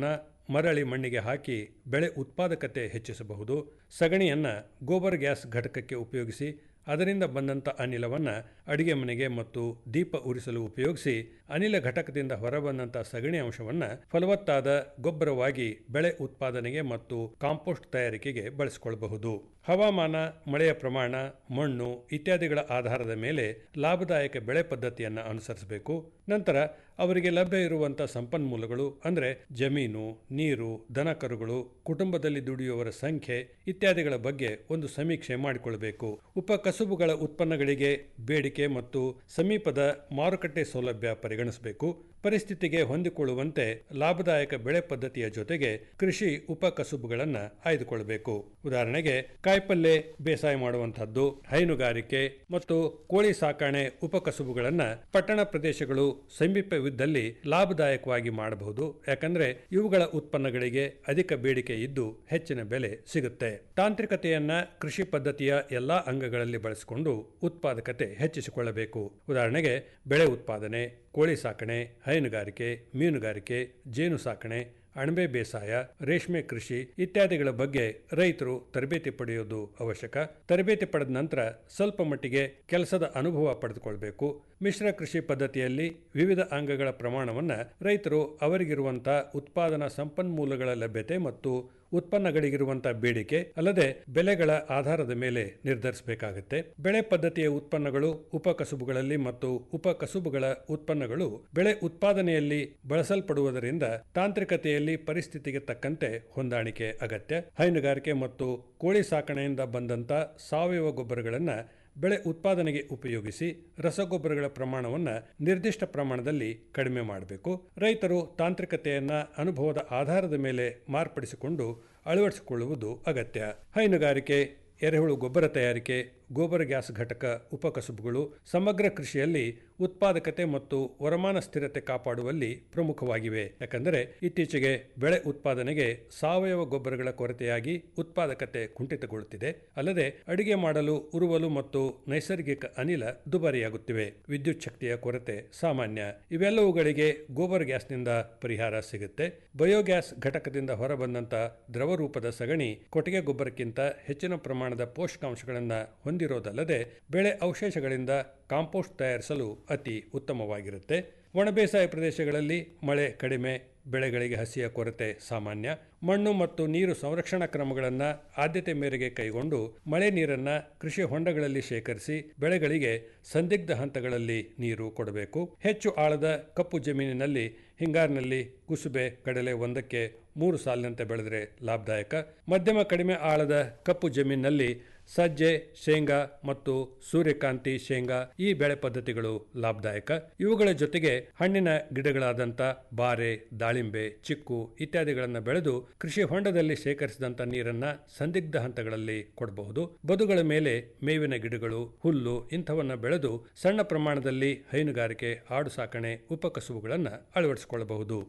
ಮರಳಿ ಮಣ್ಣಿಗೆ ಹಾಕಿ ಬೆಳೆ ಉತ್ಪಾದಕತೆ ಹೆಚ್ಚಿಸಬಹುದು ಸಗಣಿಯನ್ನ ಗೋಬರ್ ಗ್ಯಾಸ್ ಘಟಕಕ್ಕೆ ಉಪಯೋಗಿಸಿ ಅದರಿಂದ ಬಂದಂಥ ಅನಿಲವನ್ನು ಅಡಿಗೆ ಮನೆಗೆ ಮತ್ತು ದೀಪ ಉರಿಸಲು ಉಪಯೋಗಿಸಿ ಅನಿಲ ಘಟಕದಿಂದ ಹೊರಬಂದಂಥ ಸಗಣಿ ಅಂಶವನ್ನು ಫಲವತ್ತಾದ ಗೊಬ್ಬರವಾಗಿ ಬೆಳೆ ಉತ್ಪಾದನೆಗೆ ಮತ್ತು ಕಾಂಪೋಸ್ಟ್ ತಯಾರಿಕೆಗೆ ಬಳಸಿಕೊಳ್ಳಬಹುದು ಹವಾಮಾನ ಮಳೆಯ ಪ್ರಮಾಣ ಮಣ್ಣು ಇತ್ಯಾದಿಗಳ ಆಧಾರದ ಮೇಲೆ ಲಾಭದಾಯಕ ಬೆಳೆ ಪದ್ಧತಿಯನ್ನು ಅನುಸರಿಸಬೇಕು ನಂತರ ಅವರಿಗೆ ಲಭ್ಯ ಇರುವಂಥ ಸಂಪನ್ಮೂಲಗಳು ಅಂದರೆ ಜಮೀನು ನೀರು ದನಕರುಗಳು ಕುಟುಂಬದಲ್ಲಿ ದುಡಿಯುವವರ ಸಂಖ್ಯೆ ಇತ್ಯಾದಿಗಳ ಬಗ್ಗೆ ಒಂದು ಸಮೀಕ್ಷೆ ಮಾಡಿಕೊಳ್ಳಬೇಕು ಉಪಕಸುಬುಗಳ ಉತ್ಪನ್ನಗಳಿಗೆ ಬೇಡಿಕೆ ಮತ್ತು ಸಮೀಪದ ಮಾರುಕಟ್ಟೆ ಸೌಲಭ್ಯ ಪರಿಗಣಿಸಬೇಕು ಪರಿಸ್ಥಿತಿಗೆ ಹೊಂದಿಕೊಳ್ಳುವಂತೆ ಲಾಭದಾಯಕ ಬೆಳೆ ಪದ್ಧತಿಯ ಜೊತೆಗೆ ಕೃಷಿ ಉಪಕಸುಬುಗಳನ್ನು ಆಯ್ದುಕೊಳ್ಳಬೇಕು ಉದಾಹರಣೆಗೆ ಕಾಯಿಪಲ್ಯ ಬೇಸಾಯ ಮಾಡುವಂತಹದ್ದು ಹೈನುಗಾರಿಕೆ ಮತ್ತು ಕೋಳಿ ಸಾಕಣೆ ಉಪಕಸುಬುಗಳನ್ನು ಪಟ್ಟಣ ಪ್ರದೇಶಗಳು ಸಮೀಪವಿದ್ದಲ್ಲಿ ಲಾಭದಾಯಕವಾಗಿ ಮಾಡಬಹುದು ಯಾಕಂದ್ರೆ ಇವುಗಳ ಉತ್ಪನ್ನಗಳಿಗೆ ಅಧಿಕ ಬೇಡಿಕೆ ಇದ್ದು ಹೆಚ್ಚಿನ ಬೆಲೆ ಸಿಗುತ್ತೆ ತಾಂತ್ರಿಕತೆಯನ್ನ ಕೃಷಿ ಪದ್ಧತಿಯ ಎಲ್ಲಾ ಅಂಗಗಳಲ್ಲಿ ಬಳಸಿಕೊಂಡು ಉತ್ಪಾದಕತೆ ಹೆಚ್ಚಿಸಿಕೊಳ್ಳಬೇಕು ಉದಾಹರಣೆಗೆ ಬೆಳೆ ಉತ್ಪಾದನೆ ಕೋಳಿ ಸಾಕಣೆ ಹೈನುಗಾರಿಕೆ ಮೀನುಗಾರಿಕೆ ಜೇನು ಸಾಕಣೆ ಅಣಬೆ ಬೇಸಾಯ ರೇಷ್ಮೆ ಕೃಷಿ ಇತ್ಯಾದಿಗಳ ಬಗ್ಗೆ ರೈತರು ತರಬೇತಿ ಪಡೆಯೋದು ಅವಶ್ಯಕ ತರಬೇತಿ ಪಡೆದ ನಂತರ ಸ್ವಲ್ಪ ಮಟ್ಟಿಗೆ ಕೆಲಸದ ಅನುಭವ ಪಡೆದುಕೊಳ್ಬೇಕು ಮಿಶ್ರ ಕೃಷಿ ಪದ್ಧತಿಯಲ್ಲಿ ವಿವಿಧ ಅಂಗಗಳ ಪ್ರಮಾಣವನ್ನು ರೈತರು ಅವರಿಗಿರುವಂತಹ ಉತ್ಪಾದನಾ ಸಂಪನ್ಮೂಲಗಳ ಲಭ್ಯತೆ ಮತ್ತು ಉತ್ಪನ್ನಗಳಿಗಿರುವಂಥ ಬೇಡಿಕೆ ಅಲ್ಲದೆ ಬೆಲೆಗಳ ಆಧಾರದ ಮೇಲೆ ನಿರ್ಧರಿಸಬೇಕಾಗುತ್ತೆ ಬೆಳೆ ಪದ್ಧತಿಯ ಉತ್ಪನ್ನಗಳು ಉಪಕಸುಬುಗಳಲ್ಲಿ ಮತ್ತು ಉಪಕಸುಬುಗಳ ಉತ್ಪನ್ನಗಳು ಬೆಳೆ ಉತ್ಪಾದನೆಯಲ್ಲಿ ಬಳಸಲ್ಪಡುವುದರಿಂದ ತಾಂತ್ರಿಕತೆಯಲ್ಲಿ ಪರಿಸ್ಥಿತಿಗೆ ತಕ್ಕಂತೆ ಹೊಂದಾಣಿಕೆ ಅಗತ್ಯ ಹೈನುಗಾರಿಕೆ ಮತ್ತು ಕೋಳಿ ಸಾಕಣೆಯಿಂದ ಬಂದಂತ ಸಾವಯವ ಗೊಬ್ಬರಗಳನ್ನು ಬೆಳೆ ಉತ್ಪಾದನೆಗೆ ಉಪಯೋಗಿಸಿ ರಸಗೊಬ್ಬರಗಳ ಪ್ರಮಾಣವನ್ನು ನಿರ್ದಿಷ್ಟ ಪ್ರಮಾಣದಲ್ಲಿ ಕಡಿಮೆ ಮಾಡಬೇಕು ರೈತರು ತಾಂತ್ರಿಕತೆಯನ್ನ ಅನುಭವದ ಆಧಾರದ ಮೇಲೆ ಮಾರ್ಪಡಿಸಿಕೊಂಡು ಅಳವಡಿಸಿಕೊಳ್ಳುವುದು ಅಗತ್ಯ ಹೈನುಗಾರಿಕೆ ಎರೆಹುಳು ಗೊಬ್ಬರ ತಯಾರಿಕೆ ಗೋಬರ್ ಗ್ಯಾಸ್ ಘಟಕ ಉಪಕಸುಬುಗಳು ಸಮಗ್ರ ಕೃಷಿಯಲ್ಲಿ ಉತ್ಪಾದಕತೆ ಮತ್ತು ವರಮಾನ ಸ್ಥಿರತೆ ಕಾಪಾಡುವಲ್ಲಿ ಪ್ರಮುಖವಾಗಿವೆ ಯಾಕಂದರೆ ಇತ್ತೀಚೆಗೆ ಬೆಳೆ ಉತ್ಪಾದನೆಗೆ ಸಾವಯವ ಗೊಬ್ಬರಗಳ ಕೊರತೆಯಾಗಿ ಉತ್ಪಾದಕತೆ ಕುಂಠಿತಗೊಳ್ಳುತ್ತಿದೆ ಅಲ್ಲದೆ ಅಡಿಗೆ ಮಾಡಲು ಉರುವಲು ಮತ್ತು ನೈಸರ್ಗಿಕ ಅನಿಲ ದುಬಾರಿಯಾಗುತ್ತಿವೆ ವಿದ್ಯುತ್ ಶಕ್ತಿಯ ಕೊರತೆ ಸಾಮಾನ್ಯ ಇವೆಲ್ಲವುಗಳಿಗೆ ಗೋಬರ್ ಗ್ಯಾಸ್ನಿಂದ ಪರಿಹಾರ ಸಿಗುತ್ತೆ ಬಯೋಗ್ಯಾಸ್ ಘಟಕದಿಂದ ಹೊರಬಂದಂತ ದ್ರವ ರೂಪದ ಸಗಣಿ ಕೊಟ್ಟಿಗೆ ಗೊಬ್ಬರಕ್ಕಿಂತ ಹೆಚ್ಚಿನ ಪ್ರಮಾಣದ ಪೋಷಕಾಂಶಗಳನ್ನು ಹೊಂದಿರೋದಲ್ಲದೆ ಬೆಳೆ ಅವಶೇಷಗಳಿಂದ ಕಾಂಪೋಸ್ಟ್ ತಯಾರಿಸಲು ಅತಿ ಉತ್ತಮವಾಗಿರುತ್ತೆ ಒಣ ಬೇಸಾಯ ಪ್ರದೇಶಗಳಲ್ಲಿ ಮಳೆ ಕಡಿಮೆ ಬೆಳೆಗಳಿಗೆ ಹಸಿಯ ಕೊರತೆ ಸಾಮಾನ್ಯ ಮಣ್ಣು ಮತ್ತು ನೀರು ಸಂರಕ್ಷಣಾ ಕ್ರಮಗಳನ್ನು ಆದ್ಯತೆ ಮೇರೆಗೆ ಕೈಗೊಂಡು ಮಳೆ ನೀರನ್ನು ಕೃಷಿ ಹೊಂಡಗಳಲ್ಲಿ ಶೇಖರಿಸಿ ಬೆಳೆಗಳಿಗೆ ಸಂದಿಗ್ಧ ಹಂತಗಳಲ್ಲಿ ನೀರು ಕೊಡಬೇಕು ಹೆಚ್ಚು ಆಳದ ಕಪ್ಪು ಜಮೀನಿನಲ್ಲಿ ಹಿಂಗಾರಿನಲ್ಲಿ ಕುಸುಬೆ ಕಡಲೆ ಒಂದಕ್ಕೆ ಮೂರು ಸಾಲಿನಂತೆ ಬೆಳೆದರೆ ಲಾಭದಾಯಕ ಮಧ್ಯಮ ಕಡಿಮೆ ಆಳದ ಕಪ್ಪು ಜಮೀನಿನಲ್ಲಿ ಸಜ್ಜೆ ಶೇಂಗಾ ಮತ್ತು ಸೂರ್ಯಕಾಂತಿ ಶೇಂಗಾ ಈ ಬೆಳೆ ಪದ್ಧತಿಗಳು ಲಾಭದಾಯಕ ಇವುಗಳ ಜೊತೆಗೆ ಹಣ್ಣಿನ ಗಿಡಗಳಾದಂಥ ಬಾರೆ ದಾಳಿಂಬೆ ಚಿಕ್ಕು ಇತ್ಯಾದಿಗಳನ್ನು ಬೆಳೆದು ಕೃಷಿ ಹೊಂಡದಲ್ಲಿ ಶೇಖರಿಸಿದಂಥ ನೀರನ್ನ ಸಂದಿಗ್ಧ ಹಂತಗಳಲ್ಲಿ ಕೊಡಬಹುದು ಬದುಗಳ ಮೇಲೆ ಮೇವಿನ ಗಿಡಗಳು ಹುಲ್ಲು ಇಂಥವನ್ನ ಬೆಳೆದು ಸಣ್ಣ ಪ್ರಮಾಣದಲ್ಲಿ ಹೈನುಗಾರಿಕೆ ಆಡು ಸಾಕಣೆ ಉಪಕಸುಬುಗಳನ್ನು ಅಳವಡಿಸಿಕೊಳ್ಳಬಹುದು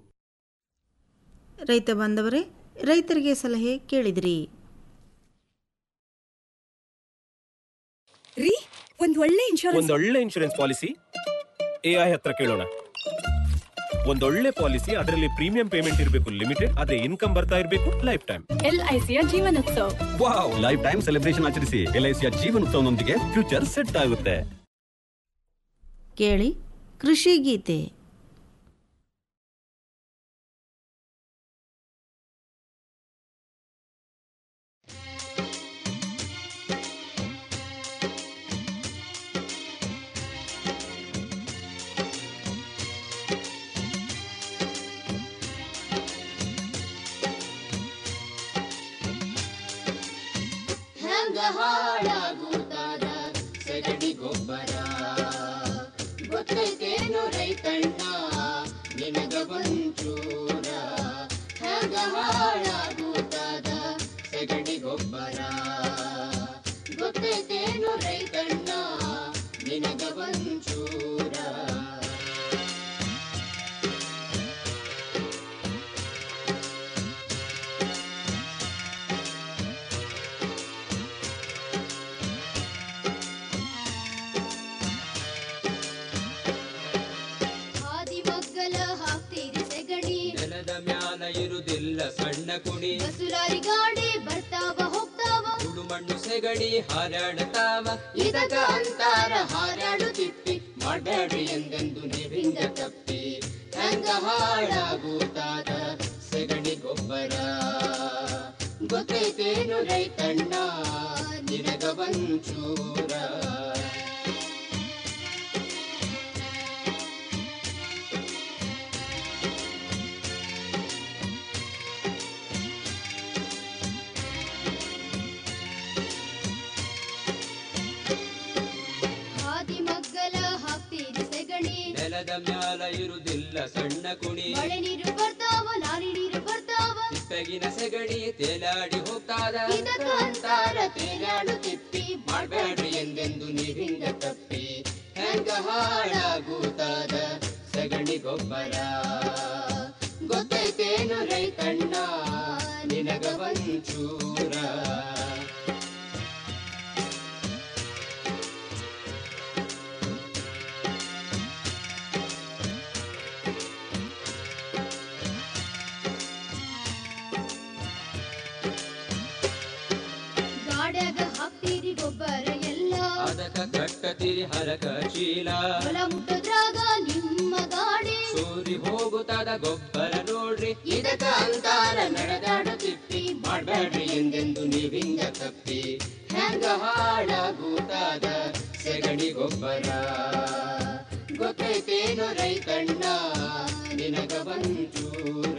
ರೈತ ಬಾಂಧವರೇ ರೈತರಿಗೆ ಸಲಹೆ ಕೇಳಿದಿರಿ ರೀ ಒಂದ್ ಒಳ್ಳೆ ಇನ್ಶೂರೆನ್ಸ್ ಒಂದೊಳ್ಳೆ ಇನ್ಶೂರೆನ್ಸ್ ಪಾಲಿಸಿ ಎ ಐ ಹತ್ರ ಕೇಳೋಣ ಒಂದೊಳ್ಳೆ ಪಾಲಿಸಿ ಅದರಲ್ಲಿ ಪ್ರೀಮಿಯಂ ಪೇಮೆಂಟ್ ಇರಬೇಕು ಲಿಮಿಟೆಡ್ ಅದೇ ಇನ್ಕಮ್ ಬರ್ತಾ ಇರಬೇಕು ಲೈಫ್ ಟೈಮ್ ಎಲ್ಐಸಿಯ Jeevan Utsav wow lifetime celebration ಆಚರಿಸಿ ಎಲ್ಐಸಿಯ ಜೀವನೋತ್ಸವನೊಂದಿಗೆ ಫ್ಯೂಚರ್ ಸೆಟ್ ಆಗುತ್ತೆ ಕೇಳಿ ಕೃಷಿ ಗೀತೆ ಹೆಂಗ ಹಾಳಾಗುತ್ತಾದ ಸಗಣಿ ಗೊಬ್ಬರ ಗೊತ್ತೈತೇನು ರೈತಣ್ಣ ನಿನಗ ಒಂಚೂರ ಹೆಂಗ ಹಾಳಾಗುತ್ತಾದ ಸಗಣಿ ಗೊಬ್ಬರ ಗೊತ್ತೈತೇನು ರೈತಣ್ಣ ನಿನಗ ಒಂಚೂರ ಹಾದಿ ಮಗ್ಗಲ ಹಾಕ್ತೀರಿ ಸೆಗಣಿ ನೆಲದ ಮ್ಯಾಲ ಇರುದಿಲ್ಲ ಸಣ್ಣ ಕುಣಿ ಬಸುಲಾರಿ ಗಾಡಿ ಬರ್ತಾವ ಹೋಗ್ತಾವ ಸುಡು ಮಣ್ಣು ಸೆಗಣಿ ಹಾರಾಡತಾವ ಇದಕ ಅಂತಾರ ಹಾರಾಡು ತಿಪ್ಪಿ ಮಾಡಬೇಡ್ರಿ ಎಂದೆಂದು ನೀವಿಂದ ತಪ್ಪಿ ಹೆಂಗ ಹಾಳಾಗುತ್ತಾದ ಸೆಗಣಿ ಗೊಬ್ಬರ ಗೊತ್ತೈತೇನು ರೈತಣ್ಣ ನಿನಗ ಒಂಚೂರ ಹಾದಿ ಮಗ್ಗಲ ಹಾಕ್ತೀರಿ ಸೆಗಣಿ ನೆಲದ ಮ್ಯಾಲ ಇರುವುದಿಲ್ಲ ಸಣ್ಣ ಕುಣಿ ಮಳೆ ನೀರು ಬರ್ತಾವ ಲಾರಿ ನೀರು ಬರ್ತಾವ ತಿಪ್ಪೆಗಿನ ಸೆಗಣಿ ತೇಲಾಡಿ ಹೋಗ್ತಾದ ಇದಕ್ಕ ಅಂತಾರ ತೇಲಾಡು ತಿಪ್ಪಿ ಮಾಡ್ಬೇಡ್ರಿ ಎಂದೆಂದು ನೀವಿಂದ ತಪ್ಪಿ ಹೆಂಗ ಹಾಳಾಗುತ್ತಾದ ಸಗಣಿ ಗೊಬ್ಬರ ಗೊತ್ತೈತೇನು ರೈತಣ್ಣ ನಿನಗ ಒಂಚೂರ ಗಾಡ್ಯಾಗ ಹಾಕ್ತೀರಿ ಗೊಬ್ಬರ ಎಲ್ಲ ಅದಕ್ಕ ಕಟ್ಟತಿರಿ ಹರಕ ಚೀಲ ಹೊಲ ಮುಟ್ಟದ್ರಾಗ ನಿಮ್ಮ ಗಾಡಿ ಸೂರಿ ಹೋಗುತ್ತಾದ ಗೊಬ್ಬರ ನೋಡ್ರಿ ಇದಕ್ಕ ಅಂತಾರ ನಡೆದಾಡು ತಿಪ್ಪಿ ಮಾಡ್ಬೇಡ್ರಿ ಎಂದೆಂದು ನೀವಿಂದ ತಪ್ಪಿ ಹೆಂಗ ಹಾಳಾಗುತ್ತಾದ ಸೆಗಣಿ ಗೊಬ್ಬರ ಗೊತ್ತೈತೇನು ರೈತಣ್ಣ ನಿನಗ ಒಂಚೂರ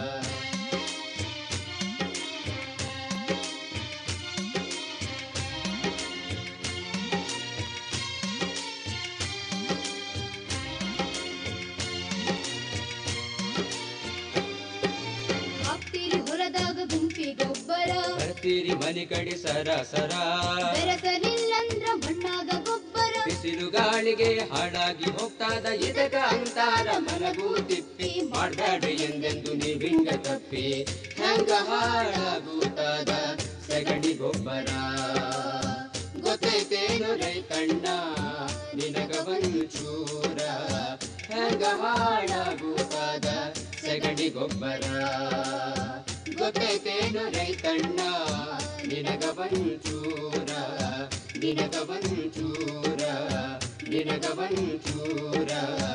ಹಾಕ್ತೀರಿ ಹೊಲದಾಗ ಗುಂಪಿ ಗೊಬ್ಬರ ಬರ್ತೀರಿ ಮನೆ ಕಡೆ ಸರ ಸರ ಬೆರೆಸಲಿಲ್ಲಂದ್ರ ಮಣ್ಣಾಗ ಗೊಬ್ಬರ ಬಿಸಿಲು ಗಾಳಿಗೆ ಹಾಳಾಗಿ ಹೋಗ್ತಾದ ಇದಕ ಅಂತಾರ ಮಲಗು ತಿಪ್ಪಿ ಮಾಡ್ಬೇಡ್ರಿ ಎಂದೆಂದು ನೀವಿಂಗ ತಪ್ಪಿ ಹೆಂಗ ಹಾಳಾಗುತ್ತಾದ ಸಗಣಿ ಗೊಬ್ಬರ ಗೊತ್ತೈತೇನು ರೈತಣ್ಣ ನಿನಗ ಒಂಚೂರ ಹೆಂಗ ಹಾಳಾಗುತ್ತಾದ ಸಗಣಿ ಗೊಬ್ಬರ ಗೊತ್ತೈತೇನು ರೈತಣ್ಣ ನಿನಗ ಒಂಚೂರ ನಿನಗ ಒಂಚೂರ ನಿನಗ ಒಂಚೂರ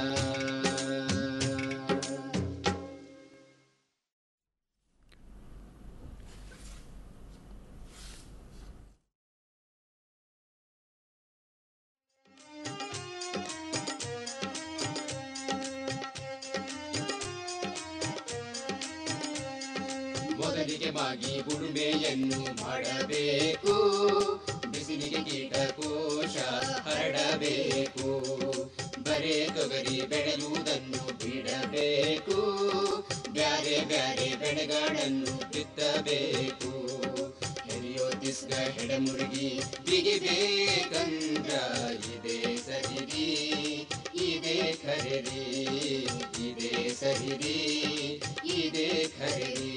ಮೊದಲಿಗೆ ಮಾಗಿ ಉಳುಮೆಯನ್ನು ಮಾಡಬೇಕು ಬಿಸಿಲಿಗೆ ಕೀಟಕೋಶ ಹರಡಬೇಕು ಬರೇ ತೊಗರಿ ಬೆಳೆಯುವುದನ್ನು ಬಿಡಬೇಕು ಬ್ಯಾರೆ ಬ್ಯಾರೆ ಬೆಳೆಗಳನ್ನು ಬಿತ್ತಬೇಕು ಹೆರಿಯೋ ತಿಸ್ಗ ಹೆಡಮುರುಗಿ ಬಿಗಿಬೇಕಂದ್ರ ಇದೇ ಸರಿರಿ ಇದೇ ಖರೀರಿ ಇದೇ ಸರಿರಿ ಇದೇ ಖರೀರಿ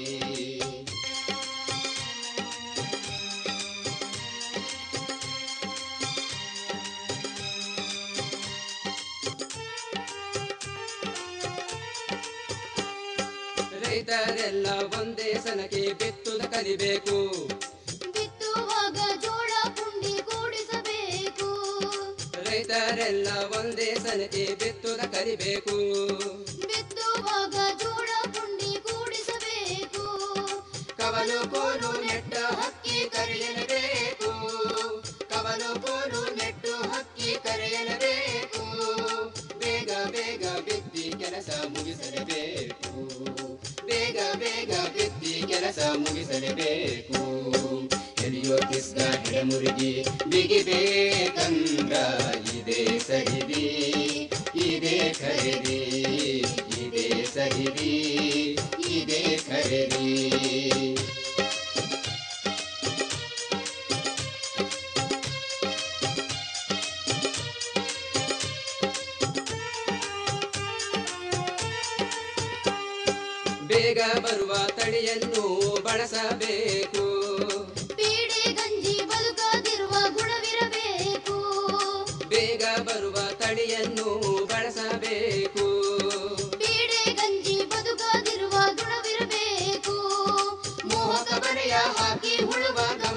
ರೈತರೆಲ್ಲ ಒಂದೇ ಸನಕ್ಕೆ ಬಿತ್ತುದ ಕಲಿಬೇಕು ಬಿತ್ತುವಾಗ ಜೋಳ ಪುಂಡಿ ಕೂಡಿಸಬೇಕು ರೈತರೆಲ್ಲ ಒಂದೇ ಸನಕ್ಕೆ ಬಿತ್ತುದ ಕಲಿಬೇಕು ಬಿತ್ತುವಾಗ ಜೋಳ ಪುಂಡಿ ಕೂಡಿಸಬೇಕು ಕವಲು ಕೋಲು ನೆಟ್ಟ ಹಕ್ಕಿ ಕರೆಯಲೇಬೇಕು ಕವಲು ಕೋಲು ನೆಟ್ಟು ಹಕ್ಕಿ ಕರೆಯಲೇಬೇಕು ಬೇಗ ಬೇಗ ಬಿತ್ತಿ ಕೆಲಸ ಮುಗಿಸಲೇಬೇಕು ಬೇಗ ಬೇಗ ಬಿತ್ತಿ ಕೆಲಸ ಮುಗಿಸಲೇಬೇಕು ಎಲಿಯೋ ಕಿಸ್ಗ ಹೆಡಮುರುಗಿ ಬಿಗಿಬೇಕಂದ್ರ ಇದೇ ಸರಿದಿ ಇದೇ ಖರೀದಿ ಇದೇ ಸರಿದಿ ಇದೇ ಖರೀದಿ ಬೇಗ ಬರುವ ತಳಿಯನ್ನು ಬಳಸಬೇಕು ಪೀಡೆ ಗಂಜಿ ಬದುಕದಿರುವ ಗುಣವಿರಬೇಕು ಬೇಗ ಬರುವ ತಳಿಯನ್ನು ಬಳಸಬೇಕು ಪೀಡೆ ಗಂಜಿ ಬದುಕದಿರುವ ಗುಣವಿರಬೇಕು ಮರೆಯ ಹಾಕಿ ಉಳುವಾಗ